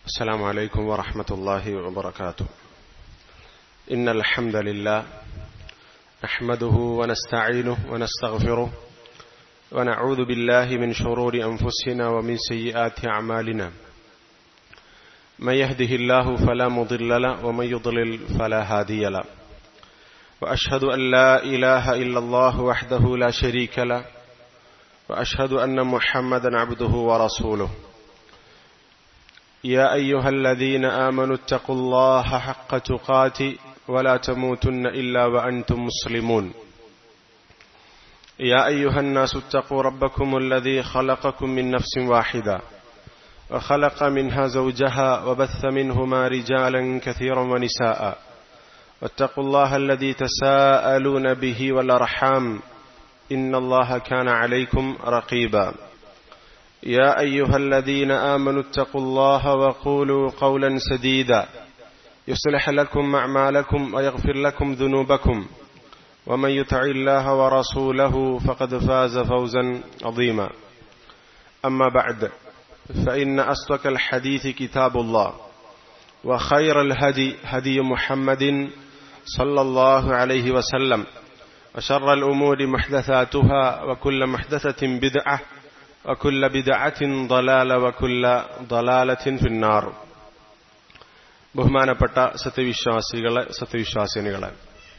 السلام عليكم ورحمة الله وبركاته إن الحمد لله نحمده ونستعينه ونستغفره ونعوذ بالله من شرور أنفسنا ومن سيئات أعمالنا من يهده الله فلا مضل له ومن يضلل فلا هادي له وأشهد أن لا إله إلا الله وحده لا شريك له وأشهد أن محمدا عبده ورسوله يا أيها الذين آمنوا اتقوا الله حق تقاته ولا تموتن إلا وأنتم مسلمون يا أيها الناس اتقوا ربكم الذي خلقكم من نفس واحدة وخلق منها زوجها وبث منهما رجالا كثيرا ونساء واتقوا الله الذي تساءلون به والأرحام إن الله كان عليكم رقيبا يا أيها الذين آمنوا اتقوا الله وقولوا قولا سديدا يصلح لكم أعمالكم ويغفر لكم ذنوبكم ومن يطع الله ورسوله فقد فاز فوزا عظيما أما بعد فإن أصدق الحديث كتاب الله وخير الهدي هدي محمد صلى الله عليه وسلم وشر الأمور محدثاتها وكل محدثة بدعة وكل بدعة ضلالة وكل ضلالة في النار ബഹുമാനപ്പെട്ട സത്യവിശ്വാസികളെ സത്യവിശ്വാസിനികളെ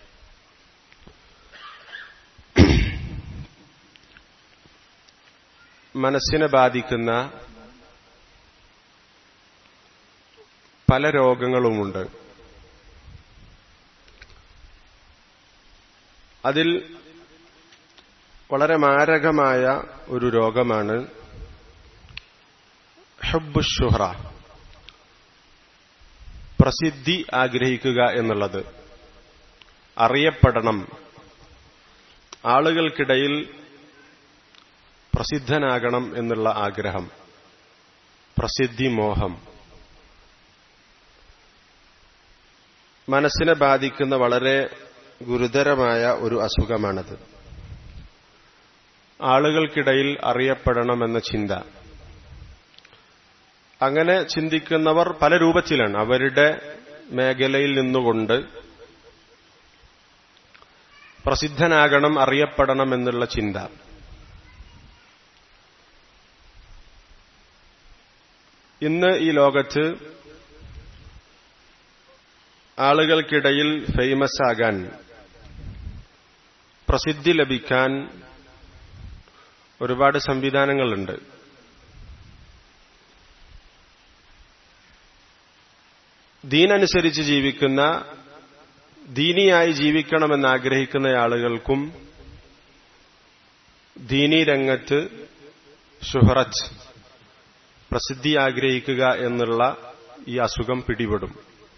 മനസ്സിനെ ബാധിക്കുന്ന പല രോഗങ്ങളുമുണ്ട് അതിൽ വളരെ മാരകമായ ഒരു രോഗമാണ് ഹബ്ബുഷുഹ്റ പ്രസിദ്ധി ആഗ്രഹിക്കുക എന്നുള്ളത് അറിയപ്പെടണം ആളുകൾക്കിടയിൽ പ്രസിദ്ധനാകണം എന്നുള്ള ആഗ്രഹം പ്രസിദ്ധി മോഹം മനസ്സിനെ ബാധിക്കുന്ന വളരെ ഗുരുതരമായ ഒരു അസുഖമാണത് ആളുകൾക്കിടയിൽ അറിയപ്പെടണമെന്ന ചിന്ത അങ്ങനെ ചിന്തിക്കുന്നവർ പല രൂപത്തിലാണ് അവരുടെ മേഖലയിൽ നിന്നുകൊണ്ട് പ്രസിദ്ധനാകണം അറിയപ്പെടണം എന്നുള്ള ചിന്ത ഇന്ന് ഈ ലോകത്ത് ആളുകൾക്കിടയിൽ ഫേമസ് ആകാൻ പ്രസിദ്ധി ലഭിക്കാൻ ഒരുപാട് സംവിധാനങ്ങളുണ്ട് ദീനനുസരിച്ച് ജീവിക്കുന്ന ദീനിയായി ജീവിക്കണമെന്ന് ആഗ്രഹിക്കുന്ന ആളുകൾക്കും ദീനി രംഗത്ത് ഷുഹറത്ത് പ്രസിദ്ധി ആഗ്രഹിക്കുക എന്നുള്ള ഈ അസുഖം പിടിപെടും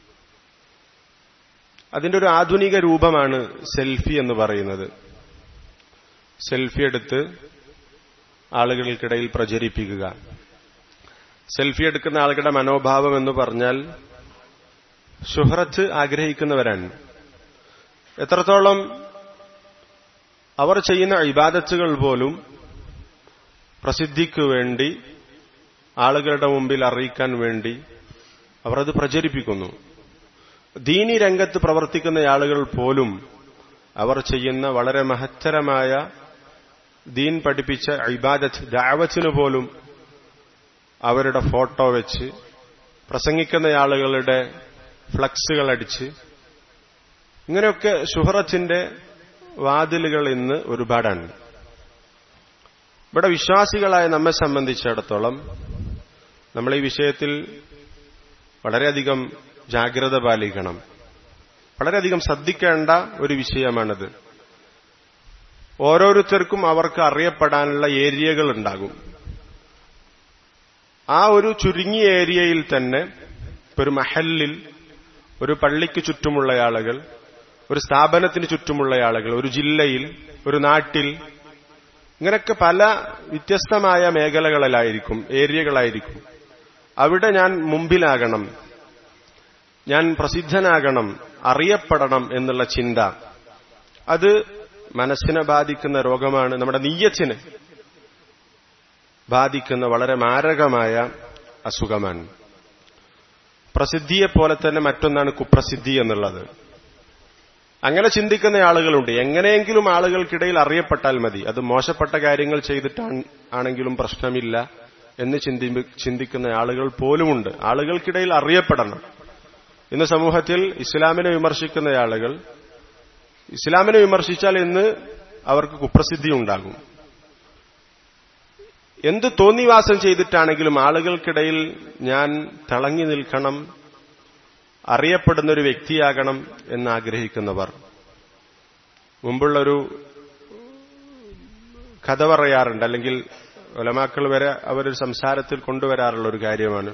അതിന്റെ ഒരു ആധുനിക രൂപമാണ് സെൽഫി എന്ന് പറയുന്നത് സെൽഫി എടുത്ത് ആളുകൾക്കിടയിൽ പ്രചരിപ്പിക്കുക സെൽഫി എടുക്കുന്ന ആളുകളുടെ മനോഭാവം എന്ന് പറഞ്ഞാൽ ഷുഹറത്ത് ആഗ്രഹിക്കുന്നവരാണ് എത്രത്തോളം അവർ ചെയ്യുന്ന ഇബാദത്തുകൾ പോലും പ്രസിദ്ധിക്കു വേണ്ടി ആളുകളുടെ മുമ്പിൽ അറിയിക്കാൻ വേണ്ടി അവർ അത് പ്രചരിപ്പിക്കുന്നു ദീനി രംഗത്ത് പ്രവർത്തിക്കുന്ന ആളുകൾ പോലും അവർ ചെയ്യുന്ന വളരെ മഹത്തരമായ ദീൻ പഠിപ്പിച്ച ഇബാദത്ത് ദാവത്തിന് പോലും അവരുടെ ഫോട്ടോ വെച്ച് പ്രസംഗിക്കുന്ന ആളുകളുടെ ഫ്ലക്സുകൾ അടിച്ച് ഇങ്ങനെയൊക്കെ ഷുഹറത്തിന്റെ വാതിലുകൾ ഇന്ന് ഒരുപാടാണ് ഇവിടെ വിശ്വാസികളായ നമ്മെ സംബന്ധിച്ചിടത്തോളം നമ്മൾ ഈ വിഷയത്തിൽ വളരെയധികം ജാഗ്രത പാലിക്കണം വളരെയധികം ശ്രദ്ധിക്കേണ്ട ഒരു വിഷയമാണിത് ഓരോരുത്തർക്കും അവർക്ക് അറിയപ്പെടാനുള്ള ഏരിയകൾ ഉണ്ടാകും ആ ഒരു ചുരുങ്ങിയ ഏരിയയിൽ തന്നെ ഒരു മഹല്ലിൽ ഒരു പള്ളിക്ക് ചുറ്റുമുള്ള ആളുകൾ ഒരു സ്ഥാപനത്തിന് ചുറ്റുമുള്ള ആളുകൾ ഒരു ജില്ലയിൽ ഒരു നാട്ടിൽ ഇങ്ങനെയൊക്കെ പല വ്യത്യസ്തമായ മേഖലകളിലായിരിക്കും ഏരിയകളായിരിക്കും അവിടെ ഞാൻ മുമ്പിലാകണം ഞാൻ പ്രസിദ്ധനാകണം അറിയപ്പെടണം എന്നുള്ള ചിന്ത അത് മനസ്സിനെ ബാധിക്കുന്ന രോഗമാണ് നമ്മുടെ നീയത്തിന് ബാധിക്കുന്ന വളരെ മാരകമായ അസുഖമാണ് പ്രസിദ്ധിയെ പോലെ തന്നെ മറ്റൊന്നാണ് കുപ്രസിദ്ധി എന്നുള്ളത് അങ്ങനെ ചിന്തിക്കുന്ന ആളുകളുണ്ട് എങ്ങനെയെങ്കിലും ആളുകൾക്കിടയിൽ അറിയപ്പെട്ടാൽ മതി അത് മോശപ്പെട്ട കാര്യങ്ങൾ ചെയ്തിട്ടാണ് ആണെങ്കിലും പ്രശ്നമില്ല എന്ന് ചിന്തി ചിന്തിക്കുന്ന ആളുകൾ പോലുമുണ്ട് ആളുകൾക്കിടയിൽ അറിയപ്പെടണം ഇന്ന് സമൂഹത്തിൽ ഇസ്ലാമിനെ വിമർശിക്കുന്ന ആളുകൾ ഇസ്ലാമിനെ വിമർശിച്ചാൽ ഇന്ന് അവർക്ക് കുപ്രസിദ്ധി ഉണ്ടാകും എന്ത് തോന്നിവാസം ചെയ്തിട്ടാണെങ്കിലും ആളുകൾക്കിടയിൽ ഞാൻ തിളങ്ങി നിൽക്കണം അറിയപ്പെടുന്ന ഒരു വ്യക്തിയാകണം എന്നാഗ്രഹിക്കുന്നവർ മുമ്പുള്ളൊരു കഥ പറയാറുണ്ട് അല്ലെങ്കിൽ ഒലമാക്കൾ വരെ അവരൊരു സംസാരത്തിൽ കൊണ്ടുവരാറുള്ള ഒരു കാര്യമാണ്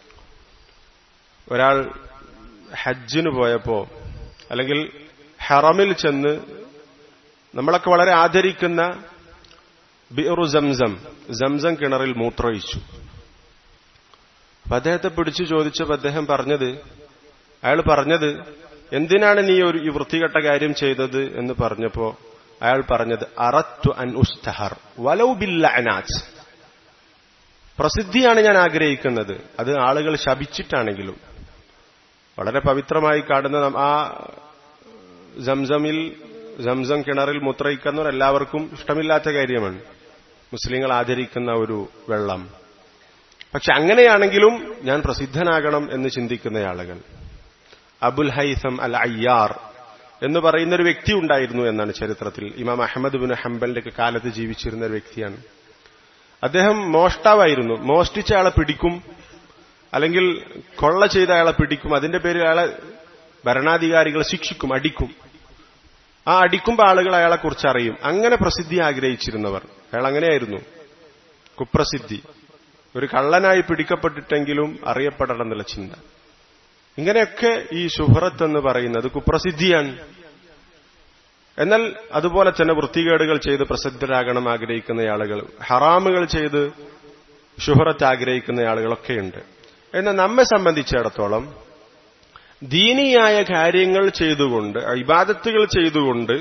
ഒരാൾ ഹജ്ജിന് പോയപ്പോ അല്ലെങ്കിൽ ഹറമിൽ ചെന്ന് നമ്മളൊക്കെ വളരെ ആദരിക്കുന്ന ബിറു സംസം സംസം കിണറിൽ മൂത്രയിച്ചു അപ്പൊ അദ്ദേഹത്തെ പിടിച്ചു ചോദിച്ചപ്പോ അദ്ദേഹം പറഞ്ഞത് അയാൾ പറഞ്ഞത് എന്തിനാണ് നീ ഒരു ഈ വൃത്തികെട്ട കാര്യം ചെയ്തത് എന്ന് പറഞ്ഞപ്പോ അയാൾ പറഞ്ഞത് അറത്തു അൻ ഉസ്തഹർ വലൗ ബില്ല അനാജ് പ്രസിദ്ധിയാണ് ഞാൻ ആഗ്രഹിക്കുന്നത് അത് ആളുകൾ ശപിച്ചിട്ടാണെങ്കിലും വളരെ പവിത്രമായി കാണുന്ന ആ സംസമിൽ സംസം കിണറിൽ മുത്രയിക്കുന്നവർ എല്ലാവർക്കും ഇഷ്ടമില്ലാത്ത കാര്യമാണ് മുസ്ലിങ്ങൾ ആചരിക്കുന്ന ഒരു വെള്ളം പക്ഷെ അങ്ങനെയാണെങ്കിലും ഞാൻ പ്രസിദ്ധനാകണം എന്ന് ചിന്തിക്കുന്ന ആളുകൾ അബുൽ ഹൈസം അൽ അയ്യാർ എന്ന് പറയുന്ന ഒരു വ്യക്തി ഉണ്ടായിരുന്നു എന്നാണ് ചരിത്രത്തിൽ ഇമാം അഹമ്മദ് ബിൻ ഹംബലിന്റെ കാലത്ത് ജീവിച്ചിരുന്ന ഒരു വ്യക്തിയാണ് അദ്ദേഹം മോഷ്ടാവായിരുന്നു മോഷ്ടിച്ച ആളെ പിടിക്കും അല്ലെങ്കിൽ കൊള്ള ചെയ്ത അയാളെ പിടിക്കും അതിന്റെ പേരിൽ അയാളെ ഭരണാധികാരികൾ ശിക്ഷിക്കും അടിക്കും ആ അടിക്കുമ്പോൾ ആളുകൾ അയാളെ കുറിച്ച് അറിയും അങ്ങനെ പ്രസിദ്ധി ആഗ്രഹിച്ചിരുന്നവർ അയാൾ അങ്ങനെയായിരുന്നു കുപ്രസിദ്ധി ഒരു കള്ളനായി പിടിക്കപ്പെട്ടിട്ടെങ്കിലും അറിയപ്പെടണം എന്നുള്ള ചിന്ത ഇങ്ങനെയൊക്കെ ഈ ശുഹറത്ത് എന്ന് പറയുന്നത് കുപ്രസിദ്ധിയാണ് എന്നാൽ അതുപോലെ തന്നെ വൃത്തികേടുകൾ ചെയ്ത് പ്രസിദ്ധരാകണം ആഗ്രഹിക്കുന്ന ആളുകൾ ഹറാമുകൾ ചെയ്ത് ശുഹറത്ത് ആഗ്രഹിക്കുന്ന ആളുകളൊക്കെയുണ്ട് എന്നാൽ നമ്മെ സംബന്ധിച്ചിടത്തോളം ദീനിയായ കാര്യങ്ങൾ ചെയ്തുകൊണ്ട് ഇബാദത്തുകൾ ചെയ്തുകൊണ്ട്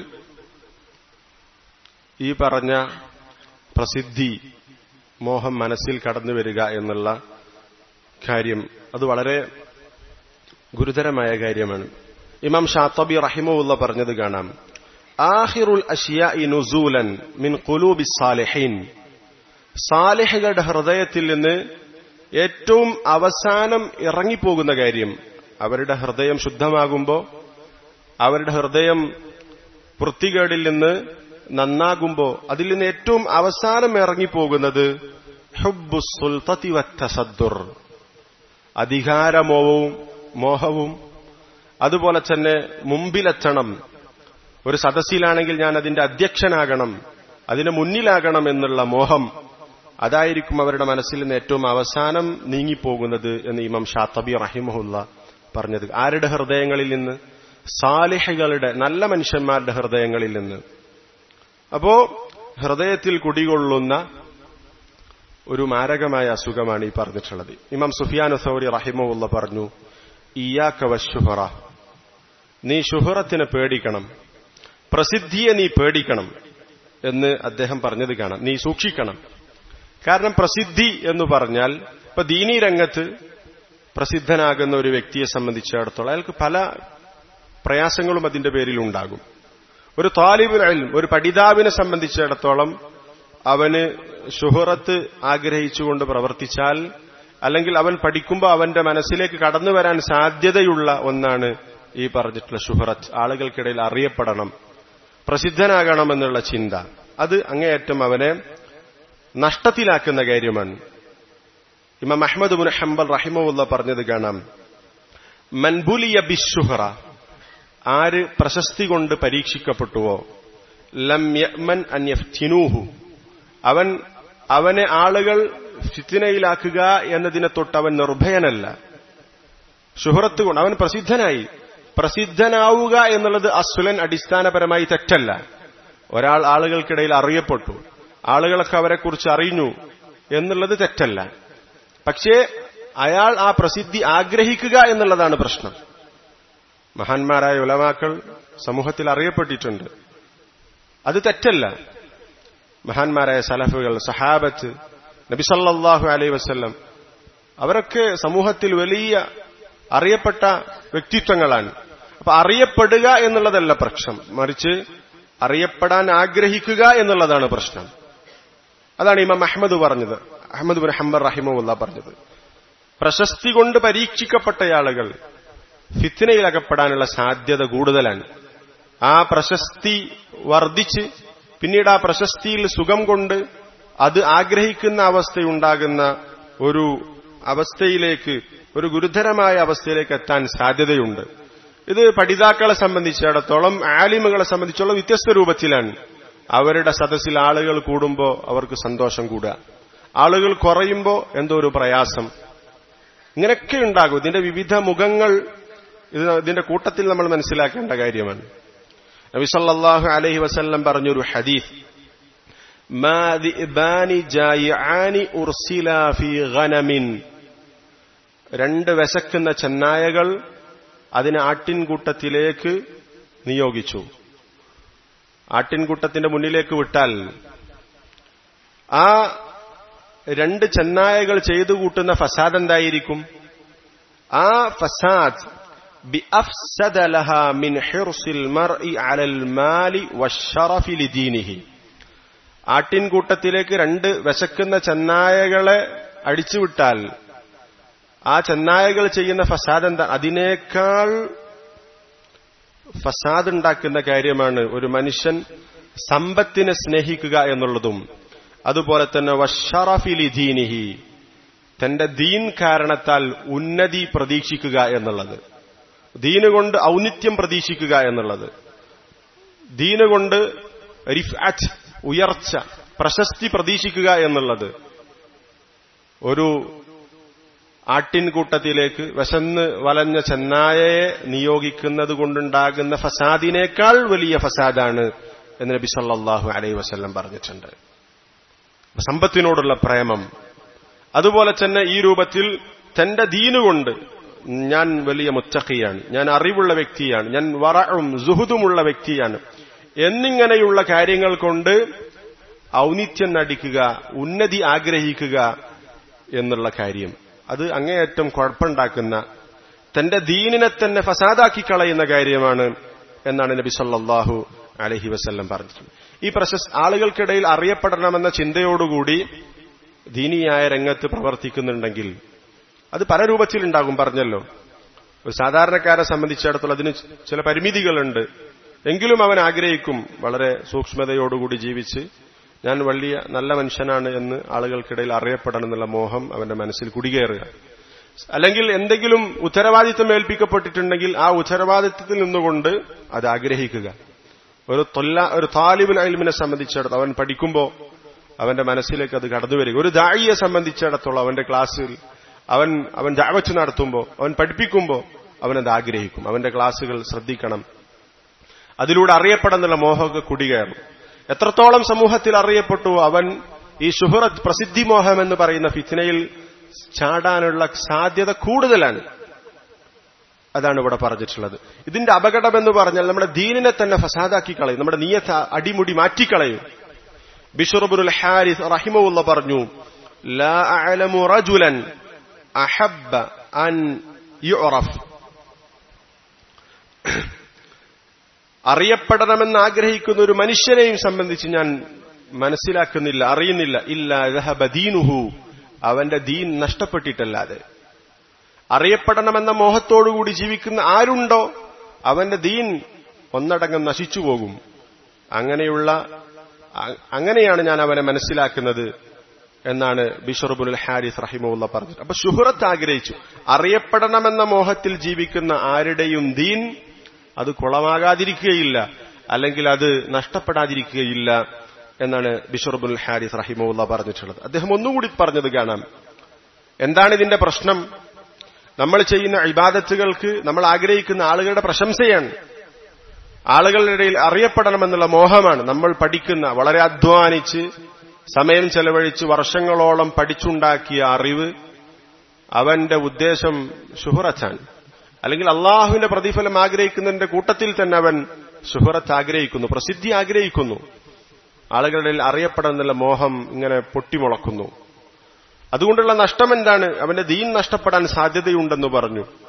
ഈ പറഞ്ഞ പ്രസിദ്ധി മോഹം മനസ്സിൽ കടന്നു വരിക എന്നുള്ള കാര്യം അത് വളരെ ഗുരുതരമായ കാര്യമാണ് ഇമാം ഷാത്തബി റഹിമുള്ള പറഞ്ഞത് കാണാം ആഹിറുൽ അഷിയായി നുസൂലൻ മിൻ കുലൂബി സാലിഹീൻ സാലിഹകളുടെ ഹൃദയത്തിൽ നിന്ന് ഏറ്റവും അവസാനം ഇറങ്ങിപ്പോകുന്ന കാര്യം അവരുടെ ഹൃദയം ശുദ്ധമാകുമ്പോൾ അവരുടെ ഹൃദയം വൃത്തികേടിൽ നിന്ന് നന്നാകുമ്പോൾ അതിൽ നിന്ന് ഏറ്റവും അവസാനം ഇറങ്ങിപ്പോകുന്നത് ഹുബ്ബു സുൽത്തത്തി വത്തസദ്ദുർ അധികാരമോഹവും മോഹവും അതുപോലെ തന്നെ മുമ്പിലെത്തണം ഒരു സദസ്സിലാണെങ്കിൽ ഞാൻ അതിന്റെ അധ്യക്ഷനാകണം അതിന് മുന്നിലാകണം എന്നുള്ള മോഹം അതായിരിക്കും അവരുടെ മനസ്സിൽ നിന്ന് ഏറ്റവും അവസാനം നീങ്ങിപ്പോകുന്നത് എന്ന് ഇമാം ഷാത്തബി റഹിമഹുല്ല പറഞ്ഞത് ആരുടെ ഹൃദയങ്ങളിൽ നിന്ന് സാലിഹകളുടെ നല്ല മനുഷ്യന്മാരുടെ ഹൃദയങ്ങളിൽ നിന്ന് അപ്പോ ഹൃദയത്തിൽ കുടികൊള്ളുന്ന ഒരു മാരകമായ അസുഖമാണ് ഈ പറഞ്ഞിട്ടുള്ളത് ഇമാം സുഫിയാൻ സൗരി റഹിമുള്ള പറഞ്ഞു ഇയാക്കവ ശുഹറ നീ ശുഹറത്തിനെ പേടിക്കണം പ്രസിദ്ധിയെ നീ പേടിക്കണം എന്ന് അദ്ദേഹം പറഞ്ഞത് കാണാം നീ സൂക്ഷിക്കണം കാരണം പ്രസിദ്ധി എന്ന് പറഞ്ഞാൽ ഇപ്പൊ ദീനീ രംഗത്ത് പ്രസിദ്ധനാകുന്ന ഒരു വ്യക്തിയെ സംബന്ധിച്ചിടത്തോളം അയാൾക്ക് പല പ്രയാസങ്ങളും അതിന്റെ പേരിൽ ഉണ്ടാകും ഒരു താലിബുൽ ഒരു പഠിതാവിനെ സംബന്ധിച്ചിടത്തോളം അവന് ഷുഹറത്ത് ആഗ്രഹിച്ചുകൊണ്ട് പ്രവർത്തിച്ചാൽ അല്ലെങ്കിൽ അവൻ പഠിക്കുമ്പോൾ അവന്റെ മനസ്സിലേക്ക് കടന്നു വരാൻ സാധ്യതയുള്ള ഒന്നാണ് ഈ പറഞ്ഞിട്ടുള്ള ഷുഹറത്ത് ആളുകൾക്കിടയിൽ അറിയപ്പെടണം പ്രസിദ്ധനാകണമെന്നുള്ള ചിന്ത അത് അങ്ങേയറ്റം അവനെ നഷ്ടത്തിലാക്കുന്ന കാര്യമാണ് ഇമാം അഹമ്മദ് ബുൻ ഹംബൽ റഹിമുള്ള പറഞ്ഞത് കാണാം മൻബുലിയ ബിഷുഹറ ആര് പ്രശസ്തി കൊണ്ട് പരീക്ഷിക്കപ്പെട്ടുവോ ലം യമൻ അന്യഫ്തിനൂഹു അവൻ അവനെ ആളുകൾ ഫിത്തിനയിലാക്കുക എന്നതിനെ തൊട്ട് അവൻ നിർഭയനല്ല ശുഹറത്ത് കൊണ്ട് അവൻ പ്രസിദ്ധനായി പ്രസിദ്ധനാവുക എന്നുള്ളത് അസുലൻ അടിസ്ഥാനപരമായി തെറ്റല്ല ഒരാൾ ആളുകൾക്കിടയിൽ അറിയപ്പെട്ടു ആളുകളൊക്കെ അവരെക്കുറിച്ച് അറിഞ്ഞു എന്നുള്ളത് തെറ്റല്ല പക്ഷേ അയാൾ ആ പ്രസിദ്ധി ആഗ്രഹിക്കുക എന്നുള്ളതാണ് പ്രശ്നം മഹാന്മാരായ ഉലമാക്കൾ സമൂഹത്തിൽ അറിയപ്പെട്ടിട്ടുണ്ട് അത് തെറ്റല്ല മഹാന്മാരായ സലഫുകൾ സഹാബത്ത് നബിസല്ലാഹു അലൈ വസ്ല്ലം അവരൊക്കെ സമൂഹത്തിൽ വലിയ അറിയപ്പെട്ട വ്യക്തിത്വങ്ങളാണ് അപ്പൊ അറിയപ്പെടുക എന്നുള്ളതല്ല പ്രശ്നം മറിച്ച് അറിയപ്പെടാൻ ആഗ്രഹിക്കുക എന്നുള്ളതാണ് പ്രശ്നം അതാണ് ഇമാം അഹമ്മദ് പറഞ്ഞത് അഹമ്മദ് ബിൻ ഹംബർ റഹിമുല്ല പറഞ്ഞത് പ്രശസ്തി കൊണ്ട് പരീക്ഷിക്കപ്പെട്ട ആളുകൾ ഫിത്തിനയിലകപ്പെടാനുള്ള സാധ്യത കൂടുതലാണ് ആ പ്രശസ്തി വർദ്ധിച്ച് പിന്നീട് ആ പ്രശസ്തിയിൽ സുഖം കൊണ്ട് അത് ആഗ്രഹിക്കുന്ന അവസ്ഥയുണ്ടാകുന്ന ഒരു അവസ്ഥയിലേക്ക് ഒരു ഗുരുതരമായ അവസ്ഥയിലേക്ക് എത്താൻ സാധ്യതയുണ്ട് ഇത് പഠിതാക്കളെ സംബന്ധിച്ചിടത്തോളം ആലിമുകളെ സംബന്ധിച്ചോളം വ്യത്യസ്ത രൂപത്തിലാണ് അവരുടെ സദസ്സിൽ ആളുകൾ കൂടുമ്പോൾ അവർക്ക് സന്തോഷം കൂടുക ആളുകൾ കുറയുമ്പോൾ എന്തോ ഒരു പ്രയാസം ഇങ്ങനെയൊക്കെ ഉണ്ടാകും ഇതിന്റെ വിവിധ മുഖങ്ങൾ ഇത് ഇതിന്റെ കൂട്ടത്തിൽ നമ്മൾ മനസ്സിലാക്കേണ്ട കാര്യമാണ് നബി സല്ലല്ലാഹു അലൈഹി വസല്ലം പറഞ്ഞൊരു ഹദീസ് മാ ദിബാനി ജായിആനി ഉർസില ഫീ ഗനമിൻ രണ്ട് വിശക്കുന്ന ചെന്നായകൾ അതിനെ ആട്ടിൻകൂട്ടത്തിലേക്ക് നിയോഗിച്ചു ആട്ടിൻകൂട്ടത്തിന്റെ മുന്നിലേക്ക് വിട്ടാൽ ആ രണ്ട് ചെന്നായകൾ ചെയ്തു കൂട്ടുന്ന ഫസാദ് എന്തായിരിക്കും ആ ഫസാദ് بأفسد لها من حرص المرء على المال والشرف لدينه ആട്ടിൻകൂട്ടത്തിലേക്ക് രണ്ട് വിശക്കുന്ന ചെന്നായകളെ അടിച്ചുവിട്ടാൽ ആ ചെന്നായകൾ ചെയ്യുന്ന ഫസാദ് എന്താ അതിനേക്കാൾ ഫസാദ് ഉണ്ടാക്കുന്ന കാര്യമാണ് ഒരു മനുഷ്യൻ സമ്പത്തിനെ സ്നേഹിക്കുക എന്നുള്ളതും അതുപോലെ തന്നെ വഷറഫിലി ദീനിഹി തന്റെ ദീൻ കാരണത്താൽ ഉന്നതി പ്രതീക്ഷിക്കുക എന്നുള്ളത് ദീന് കൊണ്ട് ഔന്നിത്യം പ്രതീക്ഷിക്കുക എന്നുള്ളത് ദീന് കൊണ്ട് റിഫാറ്റ് ഉയർച്ച പ്രശസ്തി പ്രതീക്ഷിക്കുക എന്നുള്ളത് ഒരു ആട്ടിൻകൂട്ടത്തിലേക്ക് വിശന്ന് വലഞ്ഞ ചെന്നായയെ നിയോഗിക്കുന്നത് കൊണ്ടുണ്ടാകുന്ന ഫസാദിനേക്കാൾ വലിയ ഫസാദാണ് എന്ന് നബി സല്ലാഹു അലൈ വസ്ല്ലം പറഞ്ഞിട്ടുണ്ട് സമ്പത്തിനോടുള്ള പ്രേമം അതുപോലെ തന്നെ ഈ രൂപത്തിൽ തന്റെ ദീനുകൊണ്ട് ഞാൻ വലിയ മുത്തഖിയാണ് ഞാൻ അറിവുള്ള വ്യക്തിയാണ് ഞാൻ വറവും സുഹുദുമുള്ള വ്യക്തിയാണ് എന്നിങ്ങനെയുള്ള കാര്യങ്ങൾ കൊണ്ട് ഔന്നിത്യം നടിക്കുക ഉന്നതി ആഗ്രഹിക്കുക എന്നുള്ള കാര്യം അത് അങ്ങേയറ്റം കുഴപ്പമുണ്ടാക്കുന്ന തന്റെ ദീനിനെ തന്നെ ഫസാദാക്കി കളയുന്ന കാര്യമാണ് എന്നാണ് നബി സല്ലാഹു അലഹി വസ്ല്ലം പറഞ്ഞത് ഈ പ്രശസ് ആളുകൾക്കിടയിൽ അറിയപ്പെടണമെന്ന ചിന്തയോടുകൂടി ദീനിയായ രംഗത്ത് പ്രവർത്തിക്കുന്നുണ്ടെങ്കിൽ അത് പല രൂപത്തിലുണ്ടാകും പറഞ്ഞല്ലോ ഒരു സാധാരണക്കാരെ സംബന്ധിച്ചിടത്തോളം അതിന് ചില പരിമിതികളുണ്ട് എങ്കിലും അവൻ ആഗ്രഹിക്കും വളരെ സൂക്ഷ്മതയോടുകൂടി ജീവിച്ച് ഞാൻ വലിയ നല്ല മനുഷ്യനാണ് എന്ന് ആളുകൾക്കിടയിൽ അറിയപ്പെടണം എന്നുള്ള മോഹം അവന്റെ മനസ്സിൽ കുടികയറുക അല്ലെങ്കിൽ എന്തെങ്കിലും ഉത്തരവാദിത്വം ഏൽപ്പിക്കപ്പെട്ടിട്ടുണ്ടെങ്കിൽ ആ ഉത്തരവാദിത്വത്തിൽ നിന്നുകൊണ്ട് അത് ആഗ്രഹിക്കുക ഒരു തൊല്ല ഒരു താലിബുൽ അൽമിനെ സംബന്ധിച്ചിടത്തോളം അവൻ പഠിക്കുമ്പോൾ അവന്റെ മനസ്സിലേക്ക് അത് കടന്നു വരിക ഒരു ദായിയെ സംബന്ധിച്ചിടത്തോളം അവന്റെ ക്ലാസ്സിൽ അവൻ അവൻ ദാവച്ച് നടത്തുമ്പോൾ അവൻ പഠിപ്പിക്കുമ്പോൾ അവനത് ആഗ്രഹിക്കും അവന്റെ ക്ലാസ്സുകൾ ശ്രദ്ധിക്കണം അതിലൂടെ അറിയപ്പെടുന്നുള്ള മോഹമൊക്കെ കുടികയറും എത്രത്തോളം സമൂഹത്തിൽ അറിയപ്പെട്ടു അവൻ ഈ ഷുഹറത്ത് പ്രസിദ്ധി മോഹം എന്ന് പറയുന്ന ഫിത്നയിൽ ചാടാനുള്ള സാധ്യത കൂടുതലാണ് അതാണ് ഇവിടെ പറഞ്ഞിട്ടുള്ളത് ഇതിന്റെ അപകടം എന്ന് പറഞ്ഞാൽ നമ്മുടെ ദീനിനെ തന്നെ ഫസാദാക്കി കളയും നമ്മുടെ നീയത്ത് അടിമുടി മാറ്റിക്കളയും ബിഷുറബുൽ ഹാരിസ് റഹിമുള്ള പറഞ്ഞു ലാ അഅലമു റജുലൻ അഹബ്ബ അൻ യുറഫ് അറിയപ്പെടണമെന്ന് ആഗ്രഹിക്കുന്ന ഒരു മനുഷ്യനെയും സംബന്ധിച്ച് ഞാൻ മനസ്സിലാക്കുന്നില്ല അറിയുന്നില്ല ഇല്ല ദീനുഹു അവന്റെ ദീൻ നഷ്ടപ്പെട്ടിട്ടല്ലാതെ അറിയപ്പെടണമെന്ന മോഹത്തോടുകൂടി ജീവിക്കുന്ന ആരുണ്ടോ അവന്റെ ദീൻ ഒന്നടങ്കം നശിച്ചു പോകും അങ്ങനെയുള്ള അങ്ങനെയാണ് ഞാൻ അവനെ മനസ്സിലാക്കുന്നത് എന്നാണ് ബിഷറുബുൽ ഹാരിസ് റഹിമുള്ള പറഞ്ഞത് അപ്പൊ ഷുഹറത്ത് ആഗ്രഹിച്ചു അറിയപ്പെടണമെന്ന മോഹത്തിൽ ജീവിക്കുന്ന ആരുടെയും ദീൻ അത് കുളമാകാതിരിക്കുകയില്ല അല്ലെങ്കിൽ അത് നഷ്ടപ്പെടാതിരിക്കുകയില്ല എന്നാണ് ബിഷറുബുൽ ഹാരിസ് റഹിമുള്ള പറഞ്ഞിട്ടുള്ളത് അദ്ദേഹം ഒന്നുകൂടി പറഞ്ഞത് കാണാം എന്താണ് ഇതിന്റെ പ്രശ്നം നമ്മൾ ചെയ്യുന്ന ഇബാദത്തുകൾക്ക് നമ്മൾ ആഗ്രഹിക്കുന്ന ആളുകളുടെ പ്രശംസയാണ് ആളുകളുടെ ഇടയിൽ അറിയപ്പെടണമെന്നുള്ള മോഹമാണ് നമ്മൾ പഠിക്കുന്ന വളരെ അധ്വാനിച്ച് സമയം ചെലവഴിച്ച് വർഷങ്ങളോളം പഠിച്ചുണ്ടാക്കിയ അറിവ് അവന്റെ ഉദ്ദേശം ഷുഹറത്താണ് അല്ലെങ്കിൽ അള്ളാഹുവിന്റെ പ്രതിഫലം ആഗ്രഹിക്കുന്നതിന്റെ കൂട്ടത്തിൽ തന്നെ അവൻ ഷുഹറത്ത് ആഗ്രഹിക്കുന്നു പ്രസിദ്ധി ആഗ്രഹിക്കുന്നു ആളുകളുടെ അറിയപ്പെടാനുള്ള മോഹം ഇങ്ങനെ പൊട്ടിമുളക്കുന്നു അതുകൊണ്ടുള്ള നഷ്ടം എന്താണ് അവന്റെ ദീൻ നഷ്ടപ്പെടാൻ സാധ്യതയുണ്ടെന്ന് പറഞ്ഞു